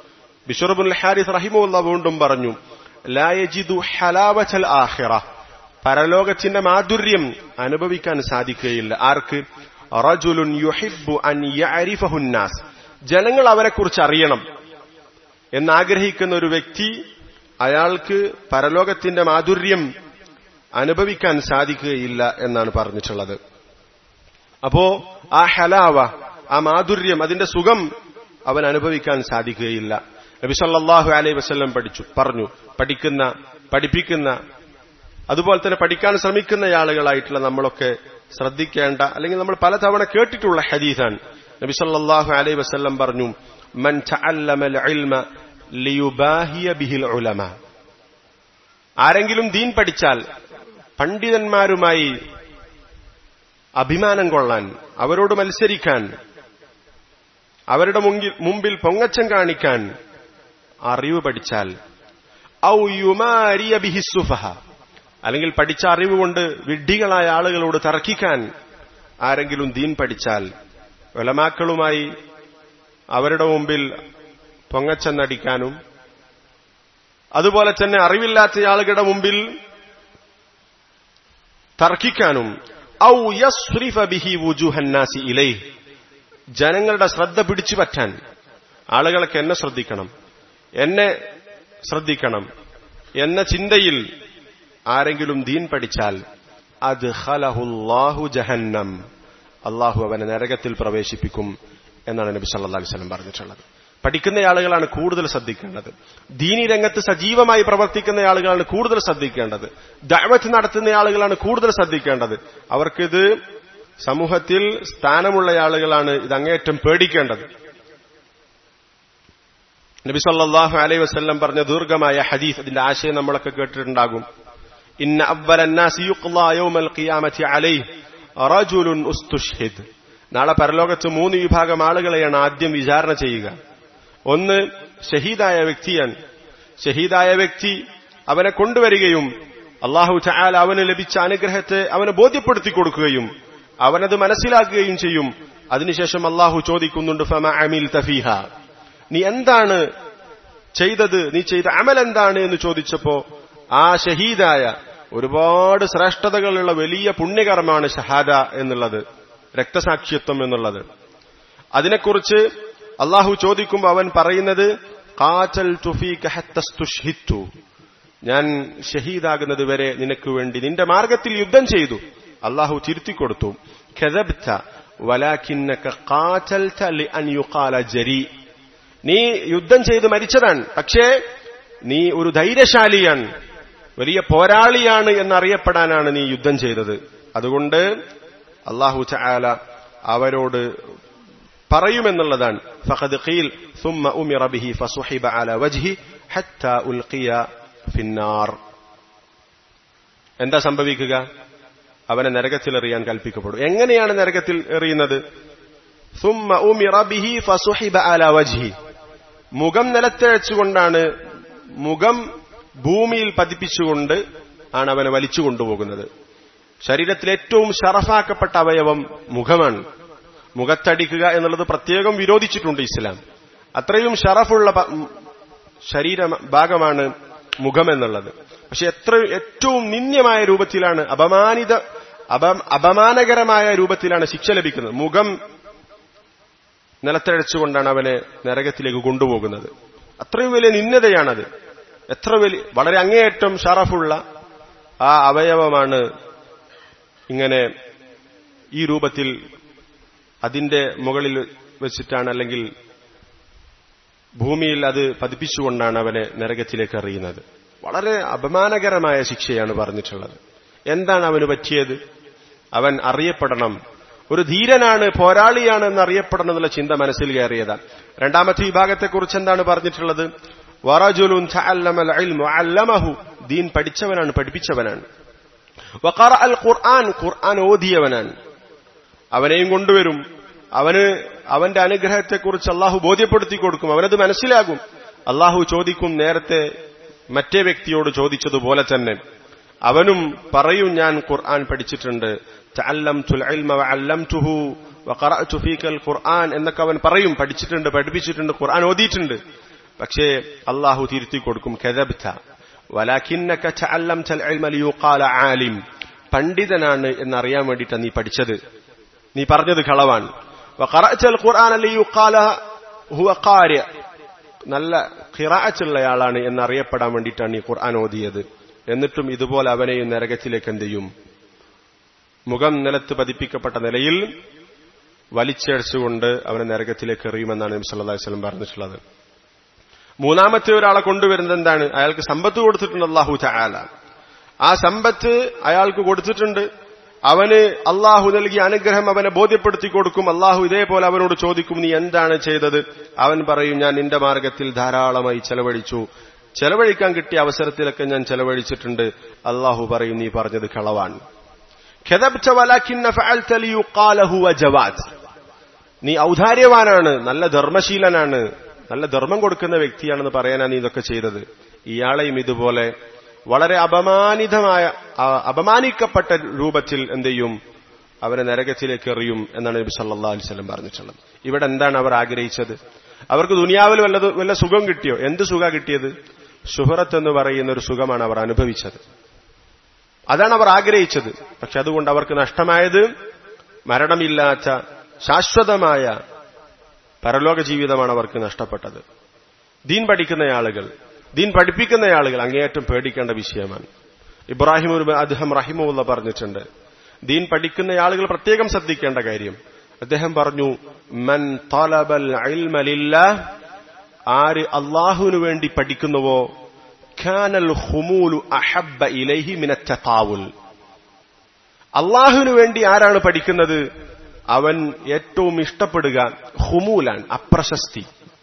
ബിഷറബുൽ ഹാരിസ് റഹിമുള്ള വീണ്ടും പറഞ്ഞു ലായജിദു ഹലാവച്ചൽ ആഹിറ പരലോകത്തിന്റെ മാധുര്യം അനുഭവിക്കാൻ സാധിക്കുകയില്ല ആർക്ക് റജുലുൻ യുഹിബ്ബു അൻ യഅരിഫഹുന്നാസ് ജനങ്ങൾ അവരെക്കുറിച്ച് അറിയണം എന്നാഗ്രഹിക്കുന്ന ഒരു വ്യക്തി അയാൾക്ക് പരലോകത്തിന്റെ മാധുര്യം അനുഭവിക്കാൻ സാധിക്കുകയില്ല എന്നാണ് പറഞ്ഞിട്ടുള്ളത് അപ്പോ ആ ഹലാവ ആ മാധുര്യം അതിന്റെ സുഖം അവൻ അനുഭവിക്കാൻ സാധിക്കുകയില്ല നബി സല്ലല്ലാഹു അലൈഹി വസല്ലം പഠിച്ചു പറഞ്ഞു പഠിക്കുന്ന പഠിപ്പിക്കുന്ന അതുപോലെ തന്നെ പഠിക്കാൻ ശ്രമിക്കുന്ന ആളുകളായിട്ടുള്ള നമ്മളൊക്കെ ശ്രദ്ധിക്കേണ്ട അല്ലെങ്കിൽ നമ്മൾ പലതവണ കേട്ടിട്ടുള്ള ഹദീസാണ് നബി സല്ലല്ലാഹു അലൈഹി വസല്ലം പറഞ്ഞു മൻ തഅല്ലമൽ ഇൽമ ലിയുബാഹിയ ബിഹിൽ ഉലമ ആരെങ്കിലും ദീൻ പഠിച്ചാൽ പണ്ഡിതന്മാരുമായി അഭിമാനം കൊള്ളാൻ അവരോട് മത്സരിക്കാൻ അവരുടെ മുമ്പിൽ പൊങ്ങച്ചം കാണിക്കാൻ അറിവ് പഠിച്ചാൽ ഔ യുമാരിയ ബിഹിസുഫഹ അല്ലെങ്കിൽ പഠിച്ച അറിവ് കൊണ്ട് വിഡ്ഢികളായ ആളുകളോട് തർക്കിക്കാൻ ആരെങ്കിലും ദീൻ പഠിച്ചാൽ ഒലമാക്കളുമായി അവരുടെ മുമ്പിൽ പൊങ്ങച്ചം നടിക്കാനും അതുപോലെ തന്നെ അറിവില്ലാത്ത ആളുകളുടെ മുമ്പിൽ തർക്കിക്കാനും ഔ യസ്രിഫ ബിഹി വുജുഹന്നാസി ഇലൈ ജനങ്ങളുടെ ശ്രദ്ധ പിടിച്ചു പറ്റാൻ ആളുകളൊക്കെ എന്നെ ശ്രദ്ധിക്കണം എന്നെ ശ്രദ്ധിക്കണം എന്ന ചിന്തയിൽ ആരെങ്കിലും ദീൻ പഠിച്ചാൽ അത് ഹലഹുല്ലാഹു ജഹന്നം അള്ളാഹു അവനെ നരകത്തിൽ പ്രവേശിപ്പിക്കും എന്നാണ് നബി സല്ലാ അലിസ്ലം പറഞ്ഞിട്ടുള്ളത് പഠിക്കുന്ന ആളുകളാണ് കൂടുതൽ ശ്രദ്ധിക്കേണ്ടത് ദീനി രംഗത്ത് സജീവമായി പ്രവർത്തിക്കുന്ന ആളുകളാണ് കൂടുതൽ ശ്രദ്ധിക്കേണ്ടത് ദഅവത്ത് നടത്തുന്ന ആളുകളാണ് കൂടുതൽ ശ്രദ്ധിക്കേണ്ടത് അവർക്കിത് സമൂഹത്തിൽ സ്ഥാനമുള്ള ആളുകളാണ് ഇത് അങ്ങേയറ്റം പേടിക്കേണ്ടത് നബി സല്ലല്ലാഹു അലൈഹി വസല്ലം പറഞ്ഞ ദീർഘമായ ഹദീസ് അതിന്റെ ആശയം നമ്മളൊക്കെ കേട്ടിട്ടുണ്ടാകും ഇന്ന അവ്വലന്നാസി യുഖ്ലാ യൗമൽ ഖിയാമത്തി അലൈഹി റജുലുൻ ഉസ്തുഷ്ഹിദ് നാളെ പരലോകത്ത് മൂന്ന് വിഭാഗം ആളുകളെയാണ് ആദ്യം വിചാരണ ചെയ്യുക ഒന്ന് ഷഹീദായ വ്യക്തിയാണ് ഷഹീദായ വ്യക്തി അവനെ കൊണ്ടുവരികയും അള്ളാഹു ചായാൽ അവന് ലഭിച്ച അനുഗ്രഹത്തെ അവന് ബോധ്യപ്പെടുത്തി കൊടുക്കുകയും അവനത് മനസ്സിലാക്കുകയും ചെയ്യും അതിനുശേഷം അള്ളാഹു ചോദിക്കുന്നുണ്ട് ഫമ അമിൽ തഫീഹ നീ എന്താണ് ചെയ്തത് നീ ചെയ്ത അമൽ എന്താണ് എന്ന് ചോദിച്ചപ്പോ ആ ഷഹീദായ ഒരുപാട് ശ്രേഷ്ഠതകളുള്ള വലിയ പുണ്യകർമ്മമാണ് ഷഹാദ എന്നുള്ളത് രക്തസാക്ഷിത്വം എന്നുള്ളത് അതിനെക്കുറിച്ച് അള്ളാഹു ചോദിക്കുമ്പോൾ അവൻ പറയുന്നത് കാറ്റൽ തുഫീഖു ഞാൻ ഷഹീദാകുന്നത് വരെ നിനക്ക് വേണ്ടി നിന്റെ മാർഗത്തിൽ യുദ്ധം ചെയ്തു അള്ളാഹു തിരുത്തിക്കൊടുത്തു ജരി നീ യുദ്ധം ചെയ്ത് മരിച്ചതാണ് പക്ഷേ നീ ഒരു ധൈര്യശാലിയാണ് വലിയ പോരാളിയാണ് എന്നറിയപ്പെടാനാണ് നീ യുദ്ധം ചെയ്തത് അതുകൊണ്ട് അള്ളാഹു ചായാല അവരോട് പറയുമെന്നുള്ളതാണ് ഫഖദ് ഖീൽ ثم أمر به فصحب على وجهه حتى ألقي في النار എന്താ സംഭവിക്കുക അവനെ നരകത്തിൽ എറിയാൻ കൽപ്പിക്കപ്പെടും എങ്ങനെയാണ് നരകത്തിൽ എറിയുന്നത് ثم أمر به فصحب على وجهه മുഖം നിലത്തഴച്ചുകൊണ്ടാണ് മുഖം ഭൂമിയിൽ പതിപ്പിച്ചുകൊണ്ട് ആണ് അവനെ വലിച്ചു കൊണ്ടുപോകുന്നത് ശരീരത്തിൽ ഏറ്റവും ഷറഫാക്കപ്പെട്ട അവയവം മുഖമാണ് മുഖത്തടിക്കുക എന്നുള്ളത് പ്രത്യേകം വിരോധിച്ചിട്ടുണ്ട് ഇസ്ലാം അത്രയും ഷറഫുള്ള ശരീര ഭാഗമാണ് മുഖം എന്നുള്ളത് പക്ഷെ എത്ര ഏറ്റവും നിന്ദ്യമായ രൂപത്തിലാണ് അപമാനിത അപമാനകരമായ രൂപത്തിലാണ് ശിക്ഷ ലഭിക്കുന്നത് മുഖം നിലത്തഴച്ചുകൊണ്ടാണ് അവനെ നരകത്തിലേക്ക് കൊണ്ടുപോകുന്നത് അത്രയും വലിയ നിന്ദതയാണത് എത്ര വലിയ വളരെ അങ്ങേയറ്റം ഷറഫുള്ള ആ അവയവമാണ് ഇങ്ങനെ ഈ രൂപത്തിൽ അതിന്റെ മുകളിൽ വെച്ചിട്ടാണ് അല്ലെങ്കിൽ ഭൂമിയിൽ അത് പതിപ്പിച്ചുകൊണ്ടാണ് അവനെ നരകത്തിലേക്ക് എറിയുന്നത് വളരെ അപമാനകരമായ ശിക്ഷയാണ് പറഞ്ഞിട്ടുള്ളത് എന്താണ് അവന് പറ്റിയത് അവൻ അറിയപ്പെടണം ഒരു ധീരനാണ് പോരാളിയാണ് എന്ന് അറിയപ്പെടണം എന്നുള്ള ചിന്ത മനസ്സിൽ കയറിയതാണ് രണ്ടാമത്തെ വിഭാഗത്തെക്കുറിച്ച് എന്താണ് പറഞ്ഞിട്ടുള്ളത് വറജുലുൻ അല്ലമഹു ദീൻ പഠിച്ചവനാണ് പഠിപ്പിച്ചവനാണ് വഖറ അൽ ഖുർആൻ ഖുർആൻ ഓതിയവനാണ് അവനെയും കൊണ്ടുവരും അവന് അവന്റെ അനുഗ്രഹത്തെക്കുറിച്ച് അള്ളാഹു ബോധ്യപ്പെടുത്തി കൊടുക്കും അവനത് മനസ്സിലാകും അള്ളാഹു ചോദിക്കും നേരത്തെ മറ്റേ വ്യക്തിയോട് ചോദിച്ചതുപോലെ തന്നെ അവനും പറയും ഞാൻ ഖുർആൻ പഠിച്ചിട്ടുണ്ട് ഖുർആൻ എന്നൊക്കെ അവൻ പറയും പഠിച്ചിട്ടുണ്ട് പഠിപ്പിച്ചിട്ടുണ്ട് ഖുർആൻ ഓതിയിട്ടുണ്ട് പക്ഷേ അള്ളാഹു തിരുത്തി കൊടുക്കും കെതബ്ത വലാഖിന്നക തഅല്ലംതൽ ഇൽമ ലിയുഖാല ആലിം പണ്ഡിതനാണ് എന്നറിയാൻ വേണ്ടിയിട്ടാണ് നീ പഠിച്ചത് നീ പറഞ്ഞത് കളവാണ് വഖറഅതൽ ഖുർആന ലിയുഖാല ഹുവ ഖാരി നല്ല ഖിറാഅത്തുള്ളയാളാണ് എന്നറിയപ്പെടാൻ വേണ്ടിയിട്ടാണ് ഈ ഖുർആൻ ഓതിയത് എന്നിട്ടും ഇതുപോലെ അവനെയും നരകത്തിലേക്ക് എന്ത് ചെയ്യും മുഖം നിലത്ത് പതിപ്പിക്കപ്പെട്ട നിലയിൽ വലിച്ചടിച്ചുകൊണ്ട് അവനെ നരകത്തിലേക്ക് എറിയുമെന്നാണ് നബി സല്ലല്ലാഹു അലൈഹി വസല്ലം പറഞ്ഞിട്ടുള്ളത് മൂന്നാമത്തെ ഒരാളെ കൊണ്ടുവരുന്നത് എന്താണ് അയാൾക്ക് സമ്പത്ത് കൊടുത്തിട്ടുണ്ട് അള്ളാഹു തആല ആ സമ്പത്ത് അയാൾക്ക് കൊടുത്തിട്ടുണ്ട് അവന് അള്ളാഹു നൽകിയ അനുഗ്രഹം അവനെ ബോധ്യപ്പെടുത്തി കൊടുക്കും അള്ളാഹു ഇതേപോലെ അവനോട് ചോദിക്കും നീ എന്താണ് ചെയ്തത് അവൻ പറയും ഞാൻ നിന്റെ മാർഗത്തിൽ ധാരാളമായി ചെലവഴിച്ചു ചെലവഴിക്കാൻ കിട്ടിയ അവസരത്തിലൊക്കെ ഞാൻ ചെലവഴിച്ചിട്ടുണ്ട് അള്ളാഹു പറയും നീ പറഞ്ഞത് കളവാണ് ഖദബ്ത വലാകിന്ന ഫഅൽത ലിയുഖാല ഹുവ ജവാദ് നീ ഔദാര്യവാനാണ് നല്ല ധർമ്മശീലനാണ് നല്ല ധർമ്മം കൊടുക്കുന്ന വ്യക്തിയാണെന്ന് പറയാനാണ് നീ ഇതൊക്കെ ചെയ്തത് ഇയാളെയും ഇതുപോലെ വളരെ അപമാനിതമായ ആ- അപമാനിക്കപ്പെട്ട രൂപത്തിൽ എന്ത് ചെയ്യും അവരെ നരകത്തിലേക്ക് എറിയും എന്നാണ് നബി സല്ലല്ലാഹു അലൈഹി വസല്ലം പറഞ്ഞിട്ടുള്ളത് ഇവിടെ എന്താണ് അവർ ആഗ്രഹിച്ചത് അവർക്ക് ദുനിയാവിൽ വല്ലത് വല്ല സുഖം കിട്ടിയോ എന്ത് സുഖ കിട്ടിയത് ശുഹറത്ത് എന്ന് പറയുന്ന ഒരു സുഖമാണ് അവർ അനുഭവിച്ചത് അതാണ് അവർ ആഗ്രഹിച്ചത് പക്ഷെ അതുകൊണ്ട് അവർക്ക് നഷ്ടമായത് മരണമില്ലാത്ത ശാശ്വതമായ പരലോക ജീവിതമാണ് അവർക്ക് നഷ്ടപ്പെട്ടത് ദീൻ പഠിക്കുന്ന ആളുകൾ ദീൻ പഠിപ്പിക്കുന്ന ആളുകൾ അങ്ങേയറ്റം പേടിക്കേണ്ട വിഷയമാണ് ഇബ്രാഹിം ഒരു അദ്ദേഹം റഹിമുള്ള പറഞ്ഞിട്ടുണ്ട് ദീൻ പഠിക്കുന്ന ആളുകൾ പ്രത്യേകം ശ്രദ്ധിക്കേണ്ട കാര്യം അദ്ദേഹം പറഞ്ഞു മൻ തലബൽ ഇൽമ ലില്ലാഹ് ആര് അള്ളാഹുവിനു വേണ്ടി പഠിക്കുന്നുവോ ഖാനൽ ഹുമൂലു അഹബ്ബ ഇലൈഹി മിനത്തതാവുൽ അള്ളാഹുവിനു വേണ്ടി ആരാണ് പഠിക്കുന്നത് അവൻ ഏറ്റവും ഇഷ്ടപ്പെടുക ഹുമൂലാൻ അപ്രശസ്തി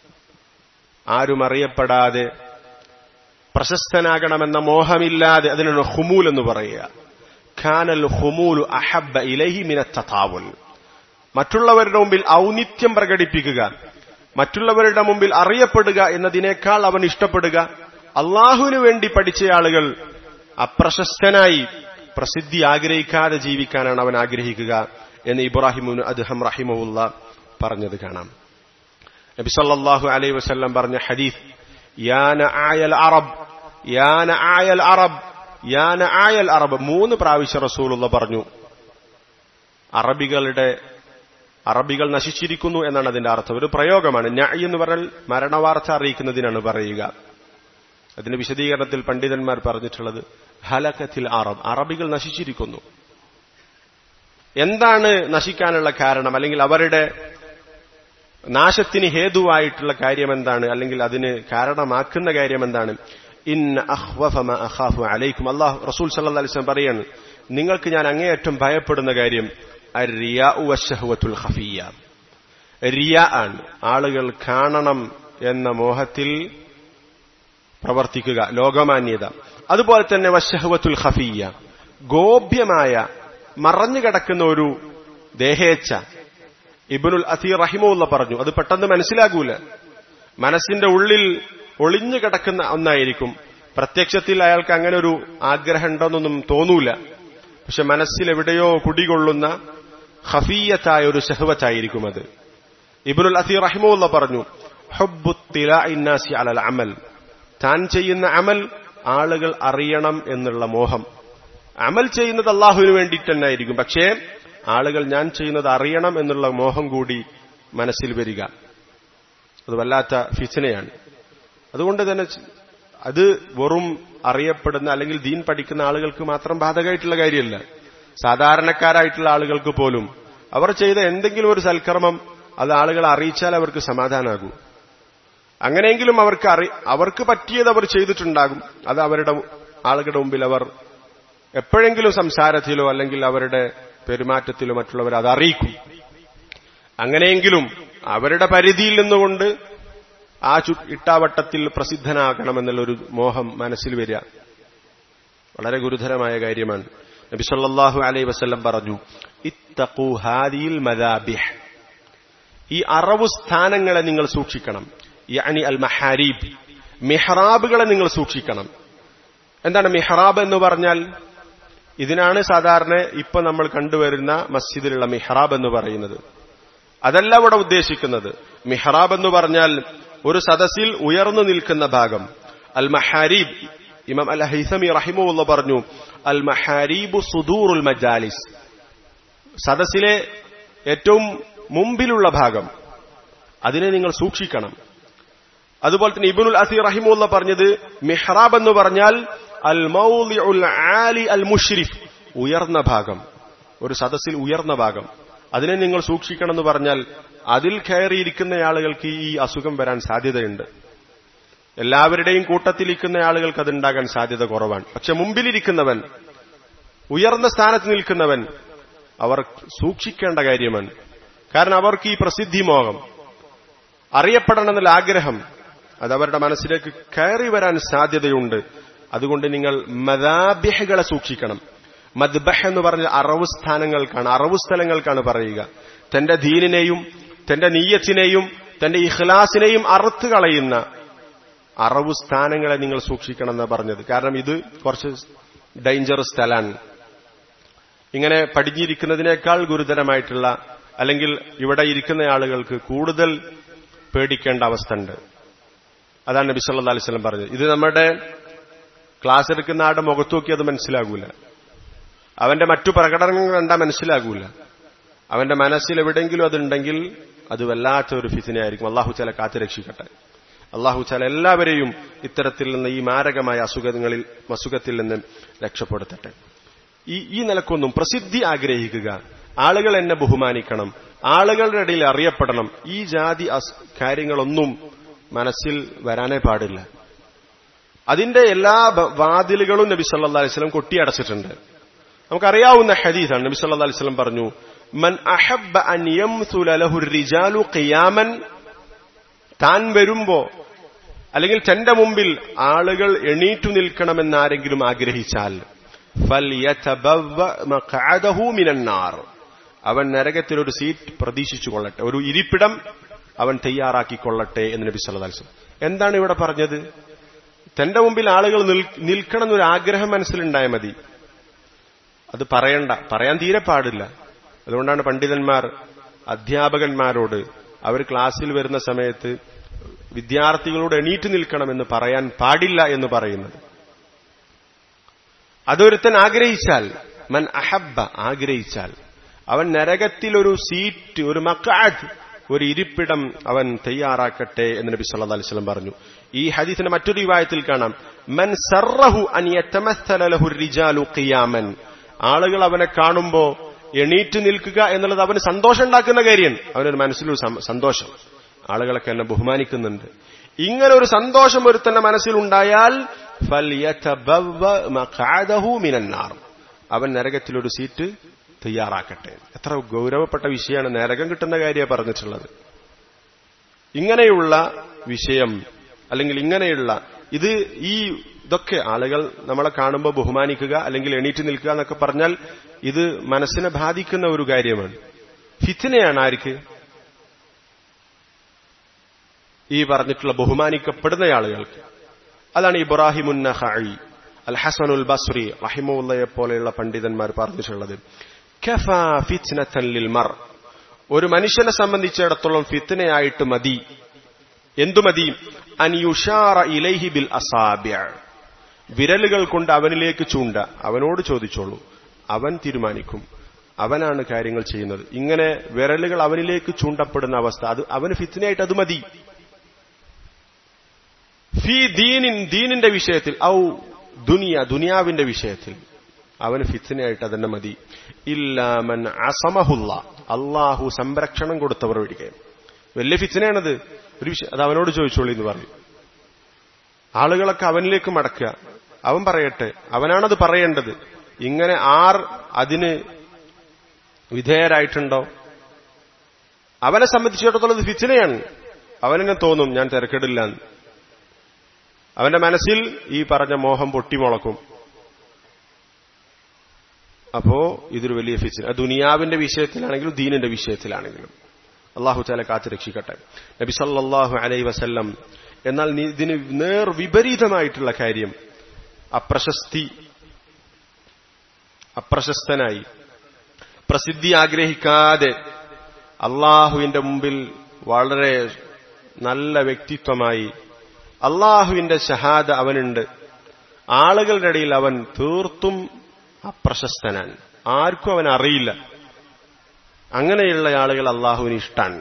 ആരും അറിയപ്പെടാതെ പ്രശസ്തനാകണമെന്ന മോഹമില്ലാതെ അതിനാണ് ഹുമൂൽ എന്ന് പറയുക ഖാനൽ ഹുമൂലു അഹബ്ബ ഇലഹി മിനത്തതാവുൽ മറ്റുള്ളവരുടെ മുമ്പിൽ ഔന്നിത്യം പ്രകടിപ്പിക്കുക മറ്റുള്ളവരുടെ മുമ്പിൽ അറിയപ്പെടുക എന്നതിനേക്കാൾ അവൻ ഇഷ്ടപ്പെടുക അള്ളാഹുവിനു വേണ്ടി പഠിച്ച ആളുകൾ അപ്രശസ്തനായി പ്രസിദ്ധി ആഗ്രഹിക്കാതെ ജീവിക്കാനാണ് അവൻ ആഗ്രഹിക്കുക എന്ന് ഇബ്രാഹിമുന് അദ്ഹം റഹിമുല്ല പറഞ്ഞത് കാണാം നബി സല്ലല്ലാഹു അലൈഹി വസല്ലം പറഞ്ഞ ഹദീസ് യാന ആയൽ അറബ് യാന ആയൽ അറബ് യാന ആയൽ അറബ് മൂന്ന് പ്രാവശ്യം റസൂലുള്ള പറഞ്ഞു അറബികളുടെ അറബികൾ നശിച്ചിരിക്കുന്നു എന്നാണ് അതിന്റെ അർത്ഥം ഒരു പ്രയോഗമാണ് ന്യായ് എന്ന് പറഞ്ഞാൽ മരണവാർത്ത അറിയിക്കുന്നതിനാണ് പറയുക അതിന്റെ വിശദീകരണത്തിൽ പണ്ഡിതന്മാർ പറഞ്ഞിട്ടുള്ളത് ഹലക്കത്തിൽ അറബ് അറബികൾ നശിച്ചിരിക്കുന്നു എന്താണ് നശിക്കാനുള്ള കാരണം അല്ലെങ്കിൽ അവരുടെ നാശത്തിന് ഹേതുവായിട്ടുള്ള കാര്യം എന്താണ് അല്ലെങ്കിൽ അതിന് കാരണമാക്കുന്ന കാര്യം എന്താണ് ഇന്ന അഹ്വഫമ അഖാഫു അലൈക്കും അള്ളാഹു റസൂൽ സല്ലല്ലാഹു അലൈഹി വസല്ലം പറയാണ് നിങ്ങൾക്ക് ഞാൻ അങ്ങേയറ്റം ഭയപ്പെടുന്ന കാര്യം അർരിയാഉ വശഹ്വത്തുൽ ഖഫിയ റിയ ആണ് ആളുകൾ കാണണം എന്ന മോഹത്തിൽ പ്രവർത്തിക്കുക ലോകമാന്യത അതുപോലെ തന്നെ വശഹ്വത്തുൽ ഖഫിയ ഗോപ്യമായ മറഞ്ഞു കിടക്കുന്ന ഒരു ദേഹേച്ഛ ഇബനുൽ അസീർ റഹിമുള്ള പറഞ്ഞു അത് പെട്ടെന്ന് മനസ്സിലാകൂല മനസ്സിന്റെ ഉള്ളിൽ ഒളിഞ്ഞു കിടക്കുന്ന ഒന്നായിരിക്കും പ്രത്യക്ഷത്തിൽ അയാൾക്ക് അങ്ങനെ ഒരു ആഗ്രഹം ഉണ്ടെന്നൊന്നും തോന്നൂല പക്ഷെ മനസ്സിൽ എവിടെയോ കുടികൊള്ളുന്ന ഹഫീയത്തായ ഒരു ഷഹവത്തായിരിക്കും അത് ഇബനുൽ അസീർ റഹിമുള്ള പറഞ്ഞു ഹബ്ബുത്തിലാസി അലൽ അമൽ താൻ ചെയ്യുന്ന അമൽ ആളുകൾ അറിയണം എന്നുള്ള മോഹം അമൽ ചെയ്യുന്നത് അള്ളാഹുവിന് വേണ്ടിയിട്ട് തന്നെ ആയിരിക്കും പക്ഷേ ആളുകൾ ഞാൻ ചെയ്യുന്നത് അറിയണം എന്നുള്ള മോഹം കൂടി മനസ്സിൽ വരിക അത് വല്ലാത്ത ഫിച്ചനയാണ് അതുകൊണ്ട് തന്നെ അത് വെറും അറിയപ്പെടുന്ന അല്ലെങ്കിൽ ദീൻ പഠിക്കുന്ന ആളുകൾക്ക് മാത്രം ബാധകമായിട്ടുള്ള കാര്യമല്ല സാധാരണക്കാരായിട്ടുള്ള ആളുകൾക്ക് പോലും അവർ ചെയ്ത എന്തെങ്കിലും ഒരു സൽക്കർമ്മം അത് ആളുകളെ അറിയിച്ചാൽ അവർക്ക് സമാധാനാകൂ അങ്ങനെയെങ്കിലും അവർക്ക് അറി അവർക്ക് പറ്റിയത് അവർ ചെയ്തിട്ടുണ്ടാകും അത് അവരുടെ ആളുകളുടെ മുമ്പിൽ അവർ എപ്പോഴെങ്കിലും സംസാരത്തിലോ അല്ലെങ്കിൽ അവരുടെ പെരുമാറ്റത്തിലോ മറ്റുള്ളവർ അത് അറിയിക്കും അങ്ങനെയെങ്കിലും അവരുടെ പരിധിയിൽ നിന്നുകൊണ്ട് ആ ചു ഇട്ടാവട്ടത്തിൽ പ്രസിദ്ധനാകണമെന്നുള്ളൊരു മോഹം മനസ്സിൽ വരിക വളരെ ഗുരുതരമായ കാര്യമാണ് നബി സല്ലല്ലാഹു അലൈഹി വസല്ലം പറഞ്ഞു ഇത്തഖൂ ഹാദിൽ മദാബിഹ് ഈ അറവു സ്ഥാനങ്ങളെ നിങ്ങൾ സൂക്ഷിക്കണം യഅനി അൽ മഹാരീബ് മിഹ്റാബുകളെ നിങ്ങൾ സൂക്ഷിക്കണം എന്താണ് മിഹ്റാബ് എന്ന് പറഞ്ഞാൽ ഇതിനാണ് സാധാരണ ഇപ്പൊ നമ്മൾ കണ്ടുവരുന്ന മസ്ജിദിലുള്ള മിഹ്റാബ് എന്ന് പറയുന്നത് അതല്ല ഇവിടെ ഉദ്ദേശിക്കുന്നത് മിഹ്റാബ് എന്ന് പറഞ്ഞാൽ ഒരു സദസ്സിൽ ഉയർന്നു നിൽക്കുന്ന ഭാഗം അൽ മഹാരീബ് ഇമാം അൽ ഹൈസമി റഹിമുള്ള പറഞ്ഞു അൽ മഹാരീബു സുദൂറുൽ മജാലിസ് സദസ്സിലെ ഏറ്റവും മുമ്പിലുള്ള ഭാഗം അതിനെ നിങ്ങൾ സൂക്ഷിക്കണം അതുപോലെ തന്നെ ഇബിനുൽ അസീർ റഹിമുള്ള പറഞ്ഞത് മിഹ്റാബ് എന്ന് പറഞ്ഞാൽ അൽ മൗലിഉൽ ആലി അൽ മുഷ്രിഫ് ഉയർന്ന ഭാഗം ഒരു സദസ്സിൽ ഉയർന്ന ഭാഗം അതിനെ നിങ്ങൾ സൂക്ഷിക്കണം എന്ന് പറഞ്ഞാൽ അതിൽ കയറിയിരിക്കുന്ന ആളുകൾക്ക് ഈ അസുഖം വരാൻ സാധ്യതയുണ്ട് എല്ലാവരുടെയും കൂട്ടത്തിലിരിക്കുന്ന ആളുകൾക്ക് അതുണ്ടാകാൻ സാധ്യത കുറവാണ് പക്ഷെ മുമ്പിലിരിക്കുന്നവൻ ഉയർന്ന സ്ഥാനത്ത് നിൽക്കുന്നവൻ അവർ സൂക്ഷിക്കേണ്ട കാര്യമാണ് കാരണം അവർക്ക് ഈ പ്രസിദ്ധി മോഹം അറിയപ്പെടണമെന്നുള്ള ആഗ്രഹം അത് അവരുടെ മനസ്സിലേക്ക് കയറി വരാൻ സാധ്യതയുണ്ട് അതുകൊണ്ട് നിങ്ങൾ മദാബിഹകളെ സൂക്ഷിക്കണം മദ്ബഹ് എന്ന് പറഞ്ഞ അറവ് സ്ഥാനങ്ങൾക്കാണ് അറവ് സ്ഥലങ്ങൾക്കാണ് പറയുക തന്റെ ദീനിനെയും തന്റെ നീയത്തിനെയും തന്റെ ഇഖ്ലാസിനെയും അറുത്ത് കളയുന്ന അറവ് സ്ഥാനങ്ങളെ നിങ്ങൾ സൂക്ഷിക്കണം എന്നാണ് പറഞ്ഞത് കാരണം ഇത് കുറച്ച് ഡേഞ്ചറസ് സ്ഥലമാണ് ഇങ്ങനെ പടിഞ്ഞിരിക്കുന്നതിനേക്കാൾ ഗുരുതരമായിട്ടുള്ള അല്ലെങ്കിൽ ഇവിടെ ഇരിക്കുന്ന ആളുകൾക്ക് കൂടുതൽ പേടിക്കേണ്ട അവസ്ഥ ഉണ്ട് അതാണ് നബി സല്ലാ അലൈഹി സ്വലം പറഞ്ഞത് ഇത് നമ്മുടെ ക്ലാസ് എടുക്കുന്ന ആളുടെ മുഖത്ത് നോക്കി അത് മനസ്സിലാകൂല അവന്റെ മറ്റു പ്രകടനങ്ങൾ കണ്ടാൽ മനസ്സിലാകൂല അവന്റെ മനസ്സിൽ എവിടെയെങ്കിലും അതുണ്ടെങ്കിൽ അത് വല്ലാത്ത ഒരു ഫിസിനായിരിക്കും അള്ളാഹു ചാല കാത്തു രക്ഷിക്കട്ടെ അള്ളാഹു ചാല എല്ലാവരെയും ഇത്തരത്തിൽ നിന്ന് ഈ മാരകമായ അസുഖങ്ങളിൽ അസുഖത്തിൽ നിന്ന് രക്ഷപ്പെടുത്തട്ടെ ഈ ഈ നിലക്കൊന്നും പ്രസിദ്ധി ആഗ്രഹിക്കുക ആളുകൾ എന്നെ ബഹുമാനിക്കണം ആളുകളുടെ ഇടയിൽ അറിയപ്പെടണം ഈ ജാതി കാര്യങ്ങളൊന്നും മനസ്സിൽ വരാനേ പാടില്ല അതിന്റെ എല്ലാ വാതിലുകളും നബി സല്ലാ അലൈവലം കൊട്ടിയടച്ചിട്ടുണ്ട് നമുക്കറിയാവുന്ന ഹദീസാണ് നബി സല്ലാ അലൈവലം പറഞ്ഞു മൻ അഹബ്ബ അൻ യംസുല ലഹു റിജാലു ഖിയാമൻ താൻ വരുമ്പോ അല്ലെങ്കിൽ തന്റെ മുമ്പിൽ ആളുകൾ എണീറ്റു നിൽക്കണമെന്ന് ആരെങ്കിലും ആഗ്രഹിച്ചാൽ അവൻ നരകത്തിൽ ഒരു സീറ്റ് പ്രതീക്ഷിച്ചു കൊള്ളട്ടെ ഒരു ഇരിപ്പിടം അവൻ തയ്യാറാക്കിക്കൊള്ളട്ടെ എന്ന് നബി സല്ലാസ് എന്താണ് ഇവിടെ പറഞ്ഞത് തന്റെ മുമ്പിൽ ആളുകൾ നിൽക്കണം എന്നൊരു ആഗ്രഹം മനസ്സിലുണ്ടായ മതി അത് പറയണ്ട പറയാൻ തീരെ പാടില്ല അതുകൊണ്ടാണ് പണ്ഡിതന്മാർ അധ്യാപകന്മാരോട് അവർ ക്ലാസ്സിൽ വരുന്ന സമയത്ത് വിദ്യാർത്ഥികളോട് എണീറ്റ് നിൽക്കണമെന്ന് പറയാൻ പാടില്ല എന്ന് പറയുന്നത് അതൊരുത്തൻ ആഗ്രഹിച്ചാൽ മൻ അഹബ്ബ ആഗ്രഹിച്ചാൽ അവൻ നരകത്തിൽ ഒരു സീറ്റ് ഒരു മക്കാദ് ഒരു ഇരിപ്പിടം അവൻ തയ്യാറാക്കട്ടെ എന്ന് നബി സല്ലാ അലിസ്ലം പറഞ്ഞു ഈ ഹദീസിന്റെ മറ്റൊരു വിവാഹത്തിൽ കാണാം മൻ സർറഹു അനിയത്തമസ്തലഹു റിജാലു ഖിയാമൻ ആളുകൾ അവനെ കാണുമ്പോ എണീറ്റ് നിൽക്കുക എന്നുള്ളത് അവന് സന്തോഷം ഉണ്ടാക്കുന്ന കാര്യമാണ് അവനൊരു മനസ്സിലൊരു സന്തോഷം ആളുകളൊക്കെ എന്നെ ബഹുമാനിക്കുന്നുണ്ട് ഇങ്ങനെ ഒരു സന്തോഷം ഒരുത്തന്റെ മനസ്സിലുണ്ടായാൽ അവൻ നരകത്തിലൊരു സീറ്റ് തയ്യാറാക്കട്ടെ എത്ര ഗൗരവപ്പെട്ട വിഷയമാണ് നരകം കിട്ടുന്ന കാര്യമാണ് പറഞ്ഞിട്ടുള്ളത് ഇങ്ങനെയുള്ള വിഷയം അല്ലെങ്കിൽ ഇങ്ങനെയുള്ള ഇത് ഈ ഇതൊക്കെ ആളുകൾ നമ്മളെ കാണുമ്പോൾ ബഹുമാനിക്കുക അല്ലെങ്കിൽ എണീറ്റ് നിൽക്കുക എന്നൊക്കെ പറഞ്ഞാൽ ഇത് മനസ്സിനെ ബാധിക്കുന്ന ഒരു കാര്യമാണ് ഫിത്തിനെയാണ് ആർക്ക് ഈ പറഞ്ഞിട്ടുള്ള ബഹുമാനിക്കപ്പെടുന്ന ആളുകൾക്ക് അതാണ് ഇബ്രാഹിമുൻ നഹി അൽ ഹസനുൽ ബസ്രി റഹിമുല്ലയെ പോലെയുള്ള പണ്ഡിതന്മാർ പറഞ്ഞിട്ടുള്ളത് മർ ഒരു മനുഷ്യനെ സംബന്ധിച്ചിടത്തോളം ഫിത്തനയായിട്ട് മതി എന്തു മതി അനിയുഷാറ ഇലൈഹി ബിൽ അസാബ്യ വിരലുകൾ കൊണ്ട് അവനിലേക്ക് ചൂണ്ട അവനോട് ചോദിച്ചോളൂ അവൻ തീരുമാനിക്കും അവനാണ് കാര്യങ്ങൾ ചെയ്യുന്നത് ഇങ്ങനെ വിരലുകൾ അവനിലേക്ക് ചൂണ്ടപ്പെടുന്ന അവസ്ഥ അത് അവന് ഫിത്തിനായിട്ട് അത് മതി ഫി ദീനിൻ ദീനിന്റെ വിഷയത്തിൽ ഔ ദുനിയ ദുനിയാവിന്റെ വിഷയത്തിൽ അവന് ഫിത്തിനായിട്ട് അതന്നെ മതി ഇല്ലാമൻ അസമഹുല്ല അള്ളാഹു സംരക്ഷണം കൊടുത്തവർ ഒഴികെ വലിയ ഫിത്തിനാണത് ഒരു വിഷയം അത് അവനോട് ചോദിച്ചോളി എന്ന് പറഞ്ഞു ആളുകളൊക്കെ അവനിലേക്ക് മടക്കുക അവൻ പറയട്ടെ അവനാണത് പറയേണ്ടത് ഇങ്ങനെ ആർ അതിന് വിധേയരായിട്ടുണ്ടോ അവനെ സംബന്ധിച്ചിടത്തോളം ഇത് ഫിത്തിനയാണ് അവനെന്നെ തോന്നും ഞാൻ തിരക്കിടില്ല അവന്റെ മനസ്സിൽ ഈ പറഞ്ഞ മോഹം പൊട്ടിമുളക്കും അപ്പോ ഇതൊരു വലിയ ഫിസിൻ ദുനിയാവിന്റെ വിഷയത്തിലാണെങ്കിലും ദീനിന്റെ വിഷയത്തിലാണെങ്കിലും അള്ളാഹു താല കാത്തു രക്ഷിക്കട്ടെ നബി സല്ലാഹു അലൈ വസല്ലം എന്നാൽ ഇതിന് നേർ വിപരീതമായിട്ടുള്ള കാര്യം അപ്രശസ്തി അപ്രശസ്തനായി പ്രസിദ്ധി ആഗ്രഹിക്കാതെ അള്ളാഹുവിന്റെ മുമ്പിൽ വളരെ നല്ല വ്യക്തിത്വമായി അള്ളാഹുവിന്റെ ഷഹാദ അവനുണ്ട് ആളുകളുടെ ഇടയിൽ അവൻ തീർത്തും അപ്രശസ്തനാണ് ആർക്കും അവൻ അറിയില്ല അങ്ങനെയുള്ള ആളുകൾ അള്ളാഹുവിന് ഇഷ്ടാണ്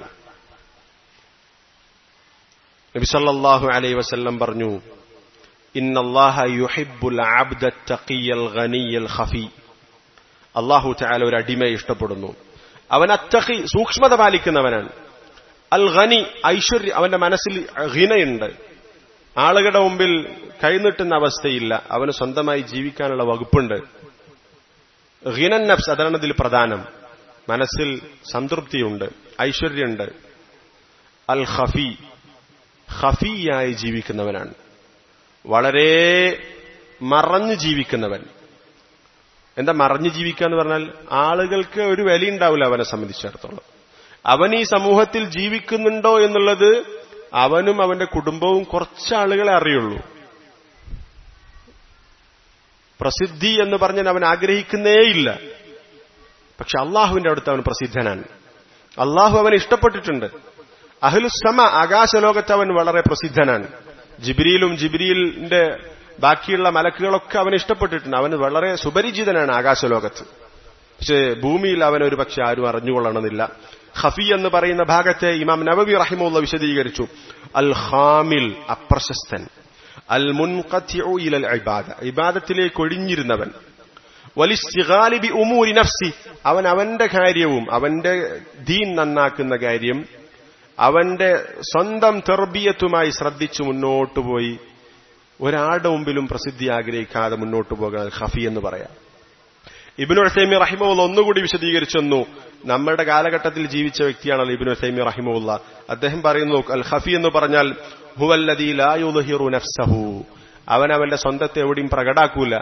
നബി സല്ലല്ലാഹു അലൈഹി വസല്ലം പറഞ്ഞു ഇന്നല്ലാഹ യുഹിബ്ബുൽ അബ്ദ തഖിയൽ ഗനിയൽ ഖഫി അള്ളാഹു തആല ഒരു അടിമയെ ഇഷ്ടപ്പെടുന്നു അവൻ അത്തഖി സൂക്ഷ്മത പാലിക്കുന്നവനാണ് അൽ ഖനി ഐശ്വര്യ അവന്റെ മനസ്സിൽ ഹിനയുണ്ട് ആളുകളുടെ മുമ്പിൽ കൈനീട്ടുന്ന അവസ്ഥയില്ല അവന് സ്വന്തമായി ജീവിക്കാനുള്ള വകുപ്പുണ്ട് ഹിനൻ നഫ്സ് അതാണ് ഇതിൽ പ്രധാനം മനസ്സിൽ സംതൃപ്തിയുണ്ട് ഐശ്വര്യമുണ്ട് അൽ ഖഫി ഖഫിയായി ജീവിക്കുന്നവനാണ് വളരെ മറഞ്ഞു ജീവിക്കുന്നവൻ എന്താ മറഞ്ഞു ജീവിക്കുക എന്ന് പറഞ്ഞാൽ ആളുകൾക്ക് ഒരു വില ഉണ്ടാവില്ല അവനെ സംബന്ധിച്ചിടത്തോളം അവൻ ഈ സമൂഹത്തിൽ ജീവിക്കുന്നുണ്ടോ എന്നുള്ളത് അവനും അവന്റെ കുടുംബവും കുറച്ച് ആളുകളെ അറിയുള്ളൂ പ്രസിദ്ധി എന്ന് പറഞ്ഞാൽ അവൻ ആഗ്രഹിക്കുന്നേയില്ല പക്ഷെ അള്ളാഹുവിന്റെ അടുത്ത് അവൻ പ്രസിദ്ധനാണ് അള്ളാഹു അവനെ ഇഷ്ടപ്പെട്ടിട്ടുണ്ട് അഹ്ലുസമ ആകാശലോകത്ത് അവൻ വളരെ പ്രസിദ്ധനാണ് ജിബ്രിയിലും ജിബ്രിയിലിന്റെ ബാക്കിയുള്ള മലക്കുകളൊക്കെ അവനെ ഇഷ്ടപ്പെട്ടിട്ടുണ്ട് അവന് വളരെ സുപരിചിതനാണ് ആകാശലോകത്ത് പക്ഷേ ഭൂമിയിൽ അവൻ ഒരു പക്ഷെ ആരും അറിഞ്ഞുകൊള്ളണമെന്നില്ല ഖഫി എന്ന് പറയുന്ന ഭാഗത്തെ ഇമാം നബവി റഹിമുള്ള വിശദീകരിച്ചു അൽ ഖാമിൽ അപ്രശസ്തൻ അൽ മുൻഖത്തിഉ ഇലൽ ഇബാദ ഇബാദത്തിലേക്ക് ഒഴിഞ്ഞിരുന്നവൻ വലിസ്തിഗാലിബി ഉമൂരി നഫ്സി അവൻ അവന്റെ കാര്യവും അവന്റെ ദീൻ നന്നാക്കുന്ന കാര്യം അവന്റെ സ്വന്തം തെർബിയത്തുമായി ശ്രദ്ധിച്ചു മുന്നോട്ടു പോയി ഒരാളുടെ മുമ്പിലും പ്രസിദ്ധി ആഗ്രഹിക്കാതെ മുന്നോട്ടു പോകാൻ ഖഫി എന്ന് പറയാം ഇബിനു ഹസൈമി റഹിമുള്ള ഒന്നുകൂടി വിശദീകരിച്ചെന്നു നമ്മുടെ കാലഘട്ടത്തിൽ ജീവിച്ച വ്യക്തിയാണല്ലോ ഇബിനു ഹസൈമി റഹിമുള്ള അദ്ദേഹം പറയുന്നു അൽ ഖഫി എന്ന് പറഞ്ഞാൽ ഹുവല്ലദീ ലാ യുദ്ഹിറു നഫ്സഹു അവൻ അവന്റെ സ്വന്തത്തെ എവിടെയും പ്രകടാക്കൂല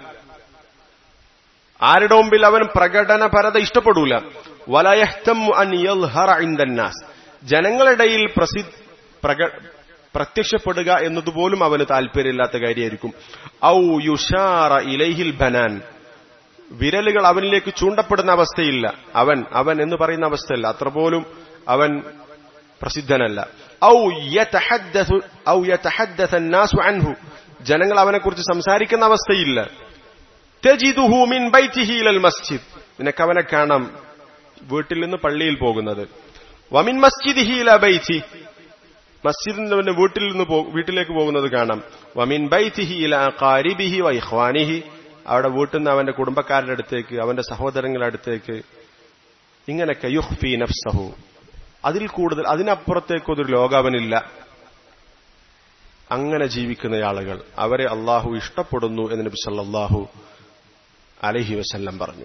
ആരുടെ മുമ്പിൽ അവൻ പ്രകടനപരത ഇഷ്ടപ്പെടൂല വലയഹ്തമു അൻ യൽഹറ ഇൻദന്നാസ് ജനങ്ങളിടയിൽ പ്രസി പ്രക പ്രത്യക്ഷപ്പെടുക എന്നതുപോലും അവന് താല്പര്യമില്ലാത്ത കാര്യമായിരിക്കും ഔ യുഷാറ ഇലൈഹിൽ ബനാൻ വിരലുകൾ അവനിലേക്ക് ചൂണ്ടപ്പെടുന്ന അവസ്ഥയില്ല അവൻ അവൻ എന്ന് പറയുന്ന അവസ്ഥയല്ല അത്ര പോലും അവൻ പ്രസിദ്ധനല്ല ഔ യതഹദ്ദസു ഔ യതഹദ്ദസ الناس عنه ജനങ്ങൾ അവനെക്കുറിച്ച് സംസാരിക്കുന്ന അവസ്ഥയില്ല തജിദുഹു മിൻ ബൈതിഹി ഇലൽ മസ്ജിദ് നിനക്ക് അവനെ കാണാം വീട്ടിൽ നിന്ന് പള്ളിയിൽ പോകുന്നത് വമിൻ മസ്ജിദിഹി ഇല ബൈതി മസ്ജിദിൽ നിന്ന് വീട്ടിൽ നിന്ന് വീട്ടിലേക്ക് പോകുന്നത് കാണാം വമിൻ ബൈതിഹി ഇല ഖാരിബിഹി വ ഇഖ്വാനിഹി അവിടെ വീട്ടിൽ നിന്ന് അവന്റെ കുടുംബക്കാരുടെ അടുത്തേക്ക് അവന്റെ സഹോദരങ്ങളുടെ അടുത്തേക്ക് ഇങ്ങനെയൊക്കെ യുഹ്ഫി നഫ്സഹു അതിൽ കൂടുതൽ അതിനപ്പുറത്തേക്ക് ഒരു ലോകാവനില്ല അങ്ങനെ ജീവിക്കുന്ന ആളുകൾ അവരെ അള്ളാഹു ഇഷ്ടപ്പെടുന്നു എന്ന് നബി സല്ലല്ലാഹു അലഹി വസല്ലം പറഞ്ഞു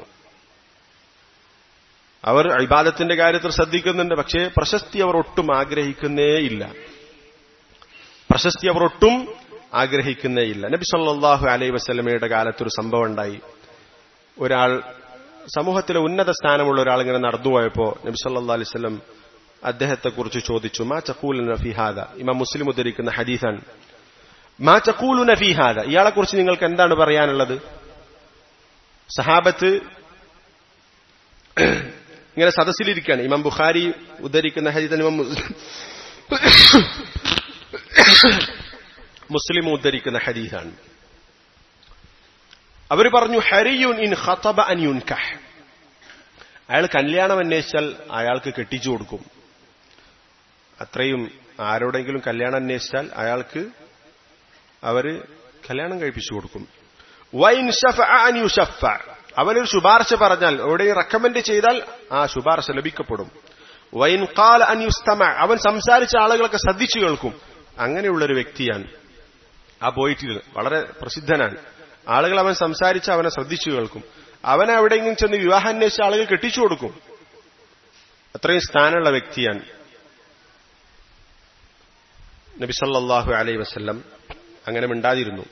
അവർ ഇബാദത്തിന്റെ കാര്യത്തിൽ ശ്രദ്ധിക്കുന്നുണ്ട് പക്ഷേ പ്രശസ്തി അവർ ഒട്ടും ആഗ്രഹിക്കുന്നേയില്ല പ്രശസ്തി അവർ ഒട്ടും ആഗ്രഹിക്കുന്നേയില്ല നബി സല്ലല്ലാഹു അലൈഹി വസല്ലമയുടെ കാലത്തൊരു സംഭവം ഉണ്ടായി ഒരാൾ സമൂഹത്തിലെ ഉന്നത സ്ഥാനമുള്ള ഒരാൾ ഇങ്ങനെ നടന്നുപോയപ്പോ നബി സല്ലല്ലാഹു അലൈഹി വസല്ലം അദ്ദേഹത്തെക്കുറിച്ച് ചോദിച്ചു മാ ചക്കൂലുന ഫിഹാദ ഇമാം മുസ്ലിം ഉദ്ധരിക്കുന്ന ഹദീസാണ് മാ ചക്കൂലുന ഫിഹാദ ഇയാളെക്കുറിച്ച് നിങ്ങൾക്ക് എന്താണ് പറയാനുള്ളത് സഹാബത്ത് ഇങ്ങനെ സദസ്സിലിരിക്കുകയാണ് ഇമാം ബുഖാരി ഉദ്ധരിക്കുന്ന ഹദീസ് ഇമാം മുസ്ലിം ഉദ്ധരിക്കുന്ന ഹദീസാണ് അവർ പറഞ്ഞു ഹരിയുൻ ഇൻ ഖതബ അൻ യുൻകഹ് അയാൾ കല്യാണം അന്വേഷിച്ചാൽ അയാൾക്ക് കെട്ടിച്ചു കൊടുക്കും അത്രയും ആരോടെങ്കിലും കല്യാണം അന്വേഷിച്ചാൽ അയാൾക്ക് അവര് കല്യാണം കഴിപ്പിച്ചു കൊടുക്കും വൈൻ യുഷഫ അവനൊരു ശുപാർശ പറഞ്ഞാൽ എവിടെ റെക്കമെൻഡ് ചെയ്താൽ ആ ശുപാർശ ലഭിക്കപ്പെടും വൈൻ കാൽ അന്യുസ്തമ അവൻ സംസാരിച്ച ആളുകളൊക്കെ ശ്രദ്ധിച്ചു കേൾക്കും അങ്ങനെയുള്ളൊരു വ്യക്തിയാണ് ആ പോയിട്ടിൽ വളരെ പ്രസിദ്ധനാണ് ആളുകൾ അവൻ സംസാരിച്ച് അവനെ ശ്രദ്ധിച്ചു കേൾക്കും അവനെ എവിടെയെങ്കിലും ചെന്ന് വിവാഹം അന്വേഷിച്ച ആളുകൾ കെട്ടിച്ചു കൊടുക്കും അത്രയും സ്ഥാനമുള്ള വ്യക്തിയാണ് നബിസല്ലാഹു അലൈ വസ്ല്ലം അങ്ങനെ മിണ്ടാതിരുന്നു